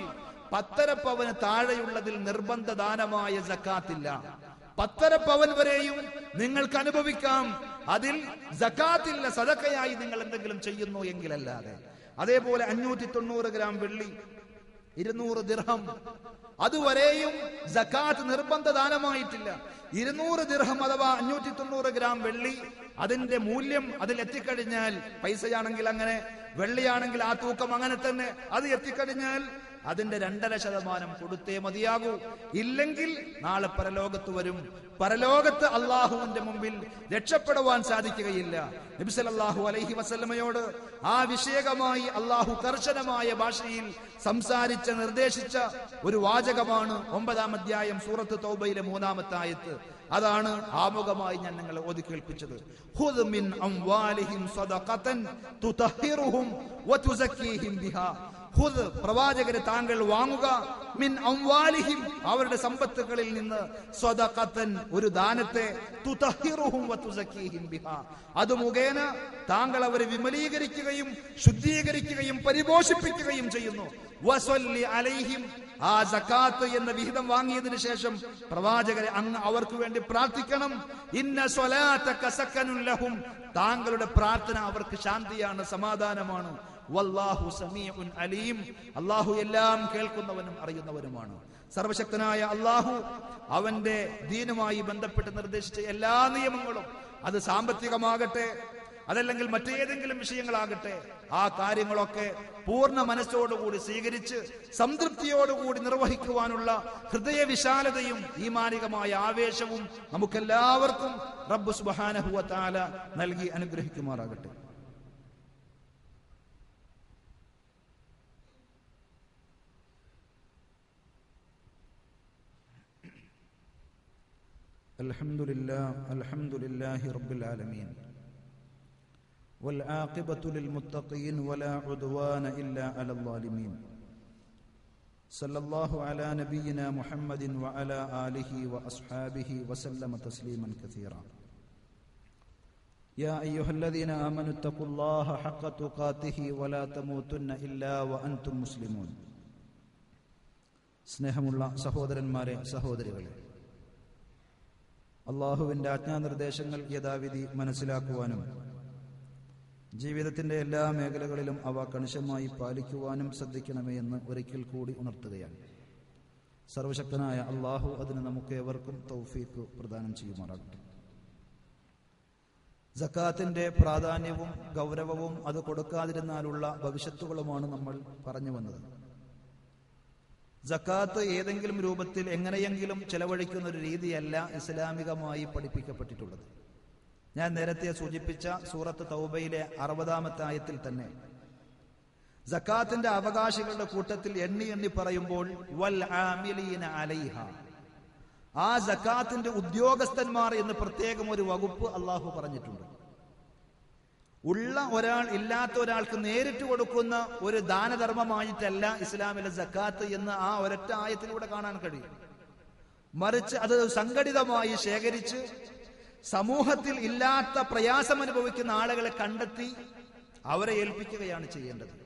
പത്തര പവന് താഴെയുള്ളതിൽ നിർബന്ധ ദാനമായ ജക്കാത്തില്ല പത്തര പവൻ വരെയും നിങ്ങൾക്ക് അനുഭവിക്കാം അതിൽ ജക്കാത്തില്ല സദക്കയായി നിങ്ങൾ എന്തെങ്കിലും ചെയ്യുന്നു എങ്കിലല്ലാതെ അതേപോലെ അഞ്ഞൂറ്റി തൊണ്ണൂറ് ഗ്രാം വെള്ളി ഇരുന്നൂറ് ദിർഹം അതുവരെയും ജക്കാത്ത് നിർബന്ധ ദാനമായിട്ടില്ല ഇരുന്നൂറ് ദിർഹം അഥവാ അഞ്ഞൂറ്റി തൊണ്ണൂറ് ഗ്രാം വെള്ളി അതിന്റെ മൂല്യം അതിൽ എത്തിക്കഴിഞ്ഞാൽ പൈസയാണെങ്കിൽ അങ്ങനെ വെള്ളിയാണെങ്കിൽ ആ തൂക്കം അങ്ങനെ തന്നെ അത് എത്തിക്കഴിഞ്ഞാൽ അതിന്റെ രണ്ടര ശതമാനം കൊടുത്തേ മതിയാകൂ ഇല്ലെങ്കിൽ നാളെ പരലോകത്ത് വരും പരലോകത്ത് അള്ളാഹുവിന്റെ മുമ്പിൽ രക്ഷപ്പെടുവാൻ സാധിക്കുകയില്ല നബിസലല്ലാഹു അലൈഹി വസല്ലമയോട് ആ വിഷയകമായി അള്ളാഹു കർശനമായ ഭാഷയിൽ സംസാരിച്ച നിർദ്ദേശിച്ച ഒരു വാചകമാണ് ഒമ്പതാം അധ്യായം സൂറത്ത് തൗബയിലെ മൂന്നാമത്തെ ആയത്ത് അതാണ് ആമുഖമായി ഞാൻ നിങ്ങളെ ഓതി കേൾപ്പിച്ചത് ഖുദ് മിൻ അംവാലിഹിം സദഖതൻ തുതഹിറുഹും വതുസക്കീഹിം ബിഹാ ഖുദ് പ്രവാചകരെ താങ്കൾ വാങ്ങുക മിൻ അംവാലിഹിം അവരുടെ സമ്പത്തുകളിൽ നിന്ന് സ്വതഖത്തൻ ഒരു ദാനത്തെ തുതഹിറുഹും വതുസക്കീഹിം ബിഹാ അത് മുഖേന താങ്കൾ അവരെ വിമലീകരിക്കുകയും ശുദ്ധീകരിക്കുകയും പരിപോഷിപ്പിക്കുകയും ചെയ്യുന്നു വസ്വല്ലി അലൈഹിം ആ സക്കാത്ത് എന്ന വിഹിതം വാങ്ങിയതിനു ശേഷം പ്രവാചകരെ അങ്ങ് അവർക്ക് വേണ്ടി പ്രാർത്ഥിക്കണം ഇന്ന സ്വലാത്തക സക്കനുൻ ലഹും താങ്കളുടെ പ്രാർത്ഥന അവർക്ക് ശാന്തിയാണ് സമാധാനമാണ് വല്ലാഹു സമീഉൻ അലീം അല്ലാഹു എല്ലാം കേൾക്കുന്നവനും അറിയുന്നവനുമാണ് സർവശക്തനായ അല്ലാഹു അവന്റെ ദീനുമായി ബന്ധപ്പെട്ട് നിർദ്ദേശിച്ച എല്ലാ നിയമങ്ങളും അത് സാമ്പത്തികമാകട്ടെ അതല്ലെങ്കിൽ മറ്റേതെങ്കിലും വിഷയങ്ങളാകട്ടെ ആ കാര്യങ്ങളൊക്കെ പൂർണ്ണ മനസ്സോടുകൂടി സ്വീകരിച്ച് സംതൃപ്തിയോടുകൂടി നിർവഹിക്കുവാനുള്ള ഹൃദയ വിശാലതയും ഈമാനികമായ ആവേശവും നമുക്കെല്ലാവർക്കും റബ്ബു സുബാനഹുവ താല നൽകി അനുഗ്രഹിക്കുമാറാകട്ടെ الحمد لله الحمد لله رب العالمين والعاقبة للمتقين ولا عدوان إلا على الظالمين صلى الله على نبينا محمد وعلى آله وأصحابه وسلم تسليما كثيرا يا أيها الذين آمنوا اتقوا الله حق تقاته ولا تموتن إلا وأنتم مسلمون സ്നേഹമുള്ള സഹോദരന്മാരെ സഹോദരികളെ അള്ളാഹുവിന്റെ ആജ്ഞാനിർദ്ദേശങ്ങൾ യഥാവിധി മനസ്സിലാക്കുവാനും ജീവിതത്തിന്റെ എല്ലാ മേഖലകളിലും അവ കണിശമായി പാലിക്കുവാനും ശ്രദ്ധിക്കണമേ എന്ന് ഒരിക്കൽ കൂടി ഉണർത്തുകയാണ് സർവശക്തനായ അള്ളാഹു അതിന് നമുക്ക് ഏവർക്കും തൗഫീക്ക് പ്രദാനം ചെയ്യുമാറാകട്ടെ ജക്കാത്തിന്റെ പ്രാധാന്യവും ഗൗരവവും അത് കൊടുക്കാതിരുന്നാലുള്ള ഭവിഷ്യത്തുകളുമാണ് നമ്മൾ പറഞ്ഞു വന്നത് ജക്കാത്ത് ഏതെങ്കിലും രൂപത്തിൽ എങ്ങനെയെങ്കിലും ചെലവഴിക്കുന്ന ഒരു രീതിയല്ല ഇസ്ലാമികമായി പഠിപ്പിക്കപ്പെട്ടിട്ടുള്ളത് ഞാൻ നേരത്തെ സൂചിപ്പിച്ച സൂറത്ത് തൗബയിലെ അറുപതാമത്തെ ആയത്തിൽ തന്നെ ജക്കാത്തിന്റെ അവകാശികളുടെ കൂട്ടത്തിൽ എണ്ണി എണ്ണി പറയുമ്പോൾ വൽ ആമിലീന അലൈഹ ആ ജക്കാത്തിന്റെ ഉദ്യോഗസ്ഥന്മാർ എന്ന് പ്രത്യേകം ഒരു വകുപ്പ് അള്ളാഹു പറഞ്ഞിട്ടുണ്ട് ഉള്ള ഒരാൾ ഇല്ലാത്ത ഒരാൾക്ക് നേരിട്ട് കൊടുക്കുന്ന ഒരു ദാനധർമ്മമായിട്ടല്ല ഇസ്ലാമിലെ ജക്കാത്ത് എന്ന് ആ ഒരൊറ്റ ആയത്തിലൂടെ കാണാൻ കഴിയും മറിച്ച് അത് സംഘടിതമായി ശേഖരിച്ച് സമൂഹത്തിൽ ഇല്ലാത്ത പ്രയാസം അനുഭവിക്കുന്ന ആളുകളെ കണ്ടെത്തി അവരെ ഏൽപ്പിക്കുകയാണ് ചെയ്യേണ്ടത്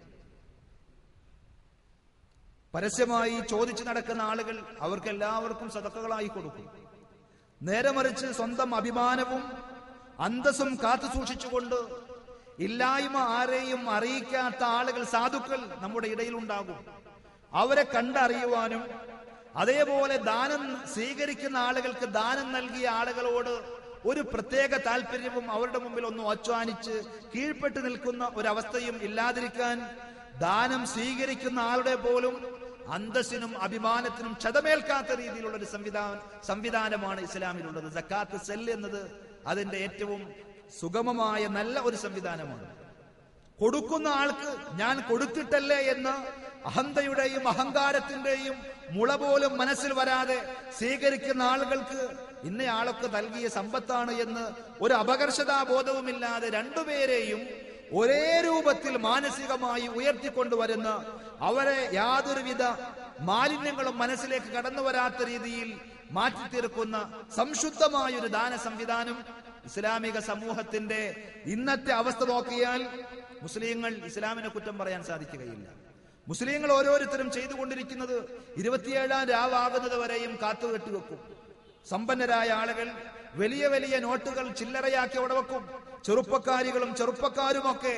പരസ്യമായി ചോദിച്ചു നടക്കുന്ന ആളുകൾ അവർക്ക് എല്ലാവർക്കും സതക്കകളായി കൊടുക്കും നേരെ മറിച്ച് സ്വന്തം അഭിമാനവും അന്തസ്സും കാത്തു സൂക്ഷിച്ചുകൊണ്ട് ഇല്ലായ്മ ആരെയും അറിയിക്കാത്ത ആളുകൾ സാധുക്കൾ നമ്മുടെ ഇടയിലുണ്ടാകും അവരെ കണ്ടറിയുവാനും അതേപോലെ ദാനം സ്വീകരിക്കുന്ന ആളുകൾക്ക് ദാനം നൽകിയ ആളുകളോട് ഒരു പ്രത്യേക താല്പര്യവും അവരുടെ മുമ്പിൽ ഒന്നും അച്ഛാനിച്ച് കീഴ്പ്പെട്ട് നിൽക്കുന്ന ഒരവസ്ഥയും ഇല്ലാതിരിക്കാൻ ദാനം സ്വീകരിക്കുന്ന ആളുടെ പോലും അന്തസ്സിനും അഭിമാനത്തിനും ക്ഷതമേൽക്കാത്ത രീതിയിലുള്ള ഒരു സംവിധാനം സംവിധാനമാണ് ഇസ്ലാമിലുള്ളത് ജക്കാത്ത് സെൽ എന്നത് അതിന്റെ ഏറ്റവും സുഗമമായ നല്ല ഒരു സംവിധാനമാണ് കൊടുക്കുന്ന ആൾക്ക് ഞാൻ കൊടുത്തിട്ടല്ലേ എന്ന് അഹന്തയുടെയും അഹങ്കാരത്തിന്റെയും മുള പോലും മനസ്സിൽ വരാതെ സ്വീകരിക്കുന്ന ആളുകൾക്ക് ഇന്നയാളൊക്കെ നൽകിയ സമ്പത്താണ് എന്ന് ഒരു അപകർഷതാബോധവുമില്ലാതെ രണ്ടുപേരെയും ഒരേ രൂപത്തിൽ മാനസികമായി ഉയർത്തിക്കൊണ്ടുവരുന്ന അവരെ യാതൊരുവിധ മാലിന്യങ്ങളും മനസ്സിലേക്ക് കടന്നു വരാത്ത രീതിയിൽ മാറ്റിത്തീർക്കുന്ന സംശുദ്ധമായ ഒരു ദാന സംവിധാനം ഇസ്ലാമിക സമൂഹത്തിന്റെ ഇന്നത്തെ അവസ്ഥ നോക്കിയാൽ മുസ്ലിങ്ങൾ ഇസ്ലാമിനെ കുറ്റം പറയാൻ സാധിക്കുകയില്ല മുസ്ലിങ്ങൾ ഓരോരുത്തരും ചെയ്തുകൊണ്ടിരിക്കുന്നത് ഇരുപത്തിയേഴാം രാവാകുന്നത് വരെയും കാത്തുകെട്ടി വെക്കും സമ്പന്നരായ ആളുകൾ വലിയ വലിയ നോട്ടുകൾ ചില്ലറയാക്കി അവിടെ വെക്കും ചെറുപ്പക്കാരികളും ചെറുപ്പക്കാരുമൊക്കെ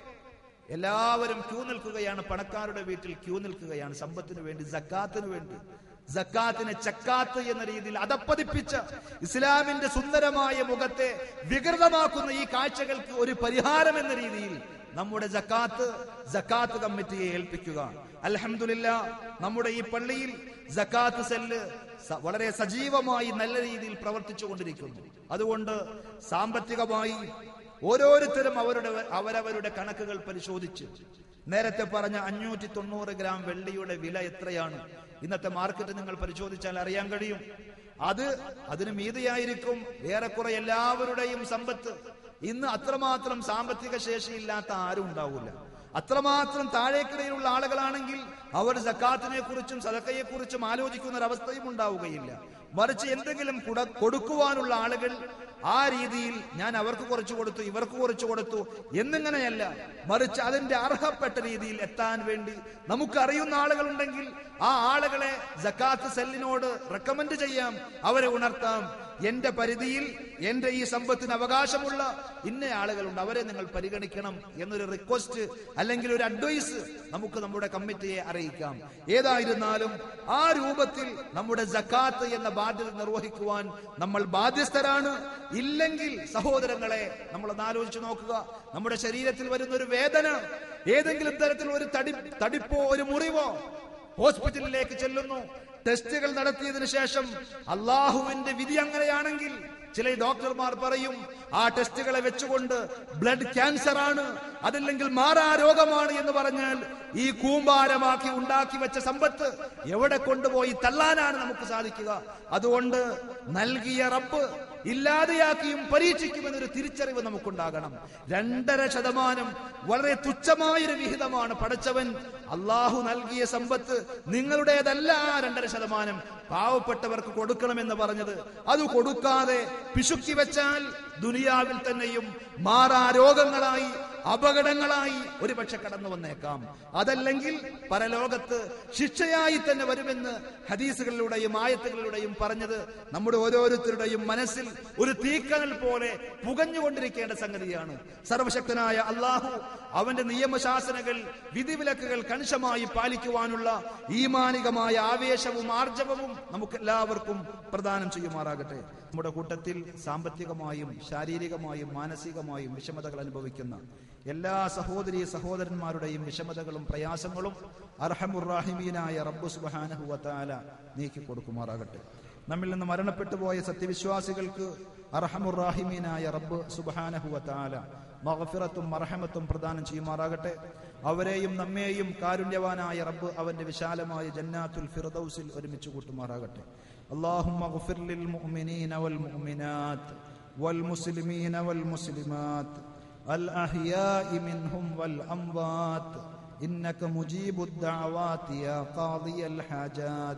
എല്ലാവരും ക്യൂ നിൽക്കുകയാണ് പണക്കാരുടെ വീട്ടിൽ ക്യൂ നിൽക്കുകയാണ് സമ്പത്തിന് വേണ്ടി ജക്കാത്തിന് വേണ്ടി ജക്കാത്തിനെ ചക്കാത്ത് എന്ന രീതിയിൽ അതപ്പതിപ്പിച്ച ഇസ്ലാമിന്റെ സുന്ദരമായ മുഖത്തെ വികൃതമാക്കുന്ന ഈ കാഴ്ചകൾക്ക് ഒരു പരിഹാരം എന്ന രീതിയിൽ നമ്മുടെ ജക്കാത്ത് ജക്കാത്ത് കമ്മിറ്റിയെ ഏൽപ്പിക്കുക അൽഹംദുലില്ല നമ്മുടെ ഈ പള്ളിയിൽ ജക്കാത്ത് സെല്ല് സ- വളരെ സജീവമായി നല്ല രീതിയിൽ പ്രവർത്തിച്ചു കൊണ്ടിരിക്കുന്നു അതുകൊണ്ട് സാമ്പത്തികമായി ഓരോരുത്തരും അവരുടെ അവരവരുടെ കണക്കുകൾ പരിശോധിച്ച് നേരത്തെ പറഞ്ഞ അഞ്ഞൂറ്റി തൊണ്ണൂറ് ഗ്രാം വെള്ളിയുടെ വില എത്രയാണ് ഇന്നത്തെ മാർക്കറ്റ് നിങ്ങൾ പരിശോധിച്ചാൽ അറിയാൻ കഴിയും അത് അതിന് മീതിയായിരിക്കും ഏറെക്കുറെ എല്ലാവരുടെയും സമ്പത്ത് ഇന്ന് അത്രമാത്രം സാമ്പത്തിക ശേഷിയില്ലാത്ത ആരും ഉണ്ടാവില്ല അത്രമാത്രം താഴേക്കിടയിലുള്ള ആളുകളാണെങ്കിൽ അവർ സക്കാത്തിനെ കുറിച്ചും സദക്കയെ കുറിച്ചും ആലോചിക്കുന്ന ഒരവസ്ഥയും ഉണ്ടാവുകയില്ല മറിച്ച് എന്തെങ്കിലും കുട- കൊടുക്കുവാനുള്ള ആളുകൾ ആ രീതിയിൽ ഞാൻ അവർക്ക് കുറച്ചു കൊടുത്തു ഇവർക്ക് കുറച്ചു കൊടുത്തു എന്നിങ്ങനെയല്ല മറിച്ച് അതിന്റെ അർഹപ്പെട്ട രീതിയിൽ എത്താൻ വേണ്ടി നമുക്കറിയുന്ന ആളുകളുണ്ടെങ്കിൽ ആ ആളുകളെ ജക്കാത്ത് സെല്ലിനോട് റെക്കമെൻഡ് ചെയ്യാം അവരെ ഉണർത്താം എന്റെ പരിധിയിൽ എന്റെ ഈ സമ്പത്തിന് അവകാശമുള്ള ഇന്ന ആളുകളുണ്ട് അവരെ നിങ്ങൾ പരിഗണിക്കണം എന്നൊരു റിക്വസ്റ്റ് അല്ലെങ്കിൽ ഒരു അഡ്വൈസ് നമുക്ക് നമ്മുടെ കമ്മിറ്റിയെ അറിയിക്കാം ഏതായിരുന്നാലും ആ രൂപത്തിൽ നമ്മുടെ ജക്കാത്ത് എന്ന ബാധ്യത നിർവഹിക്കുവാൻ നമ്മൾ ബാധ്യസ്ഥരാണ് ഇല്ലെങ്കിൽ സഹോദരങ്ങളെ നമ്മളൊന്ന് ആലോചിച്ച് നോക്കുക നമ്മുടെ ശരീരത്തിൽ വരുന്ന ഒരു വേദന ഏതെങ്കിലും തരത്തിൽ ഒരു തടി തടിപ്പോ ഒരു മുറിവോ ഹോസ്പിറ്റലിലേക്ക് ചെല്ലുന്നു ടെസ്റ്റുകൾ നടത്തിയതിനു ശേഷം അള്ളാഹുവിന്റെ വിധി അങ്ങനെയാണെങ്കിൽ ചില ഡോക്ടർമാർ പറയും ആ ടെസ്റ്റുകളെ വെച്ചുകൊണ്ട് ബ്ലഡ് ക്യാൻസർ ആണ് അതല്ലെങ്കിൽ മാറാ രോഗമാണ് എന്ന് പറഞ്ഞാൽ ഈ കൂമ്പാരമാക്കി ഉണ്ടാക്കി വെച്ച സമ്പത്ത് എവിടെ കൊണ്ടുപോയി തള്ളാനാണ് നമുക്ക് സാധിക്കുക അതുകൊണ്ട് നൽകിയ റബ്ബ് ഇല്ലാതെയാക്കിയും പരീക്ഷിക്കുമെന്നൊരു തിരിച്ചറിവ് നമുക്കുണ്ടാകണം രണ്ടര ശതമാനം വളരെ തുച്ഛമായൊരു വിഹിതമാണ് പടച്ചവൻ അള്ളാഹു നൽകിയ സമ്പത്ത് നിങ്ങളുടേതല്ല ആ രണ്ടര ശതമാനം പാവപ്പെട്ടവർക്ക് കൊടുക്കണമെന്ന് പറഞ്ഞത് അത് കൊടുക്കാതെ പിശുക്കി വെച്ചാൽ ദുനിയാവിൽ തന്നെയും മാറാ രോഗങ്ങളായി അപകടങ്ങളായി ഒരുപക്ഷെ കടന്നു വന്നേക്കാം അതല്ലെങ്കിൽ പരലോകത്ത് ശിക്ഷയായി തന്നെ വരുമെന്ന് ഹദീസുകളിലൂടെയും ആയത്തുകളിലൂടെയും പറഞ്ഞത് നമ്മുടെ ഓരോരുത്തരുടെയും മനസ്സിൽ ഒരു തീക്കനൽ പോലെ പുകഞ്ഞുകൊണ്ടിരിക്കേണ്ട സംഗതിയാണ് സർവശക്തനായ അള്ളാഹു അവന്റെ നിയമശാസനകൾ വിധിവിലക്കുകൾ കണിശമായി പാലിക്കുവാനുള്ള ഈമാനികമായ ആവേശവും ആർജവവും നമുക്ക് എല്ലാവർക്കും പ്രദാനം ചെയ്യുമാറാകട്ടെ നമ്മുടെ കൂട്ടത്തിൽ സാമ്പത്തികമായും ശാരീരികമായും മാനസികമായും വിഷമതകൾ അനുഭവിക്കുന്ന എല്ലാ സഹോദരി സഹോദരന്മാരുടെയും വിഷമതകളും പ്രയാസങ്ങളും അർഹമുറാഹിമീനായ റബ്ബു സുബ്ഹാനഹു വതആല നീക്കി കൊടുക്കുമാറാകട്ടെ നമ്മിൽ നിന്ന് മരണപ്പെട്ടു പോയ സത്യവിശ്വാസികൾക്ക് അർഹമുറാഹിമീനായ റബ്ബ് സുബ്ഹാനഹു വതആല മഗ്ഫിറത്തും മർഹമത്തും പ്രദാനം ചെയ്യുമാറാകട്ടെ അവരെയും നമ്മെയും കാരുണ്യവാനായ റബ്ബ് അവന്റെ വിശാലമായ ജന്നാത്തുൽ ഫിർദൗസിൽ ഒരുമിച്ച് കൂട്ടുമാറാകട്ടെ اللهم اغفر للمؤمنين والمؤمنات والمسلمين والمسلمات الأحياء منهم والأموات إنك مجيب الدعوات يا قاضي الحاجات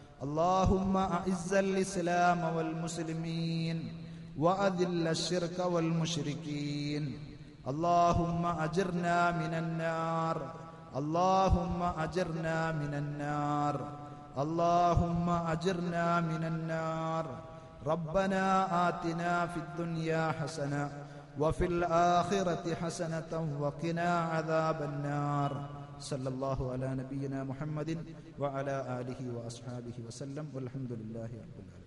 اللهم أعز الإسلام والمسلمين وأذل الشرك والمشركين اللهم أجرنا من النار اللهم أجرنا من النار اللهم أجرنا من النار ربنا آتنا في الدنيا حسنة وفي الآخرة حسنة وقنا عذاب النار صلى الله على نبينا محمد وعلى آله وأصحابه وسلم والحمد لله رب العالمين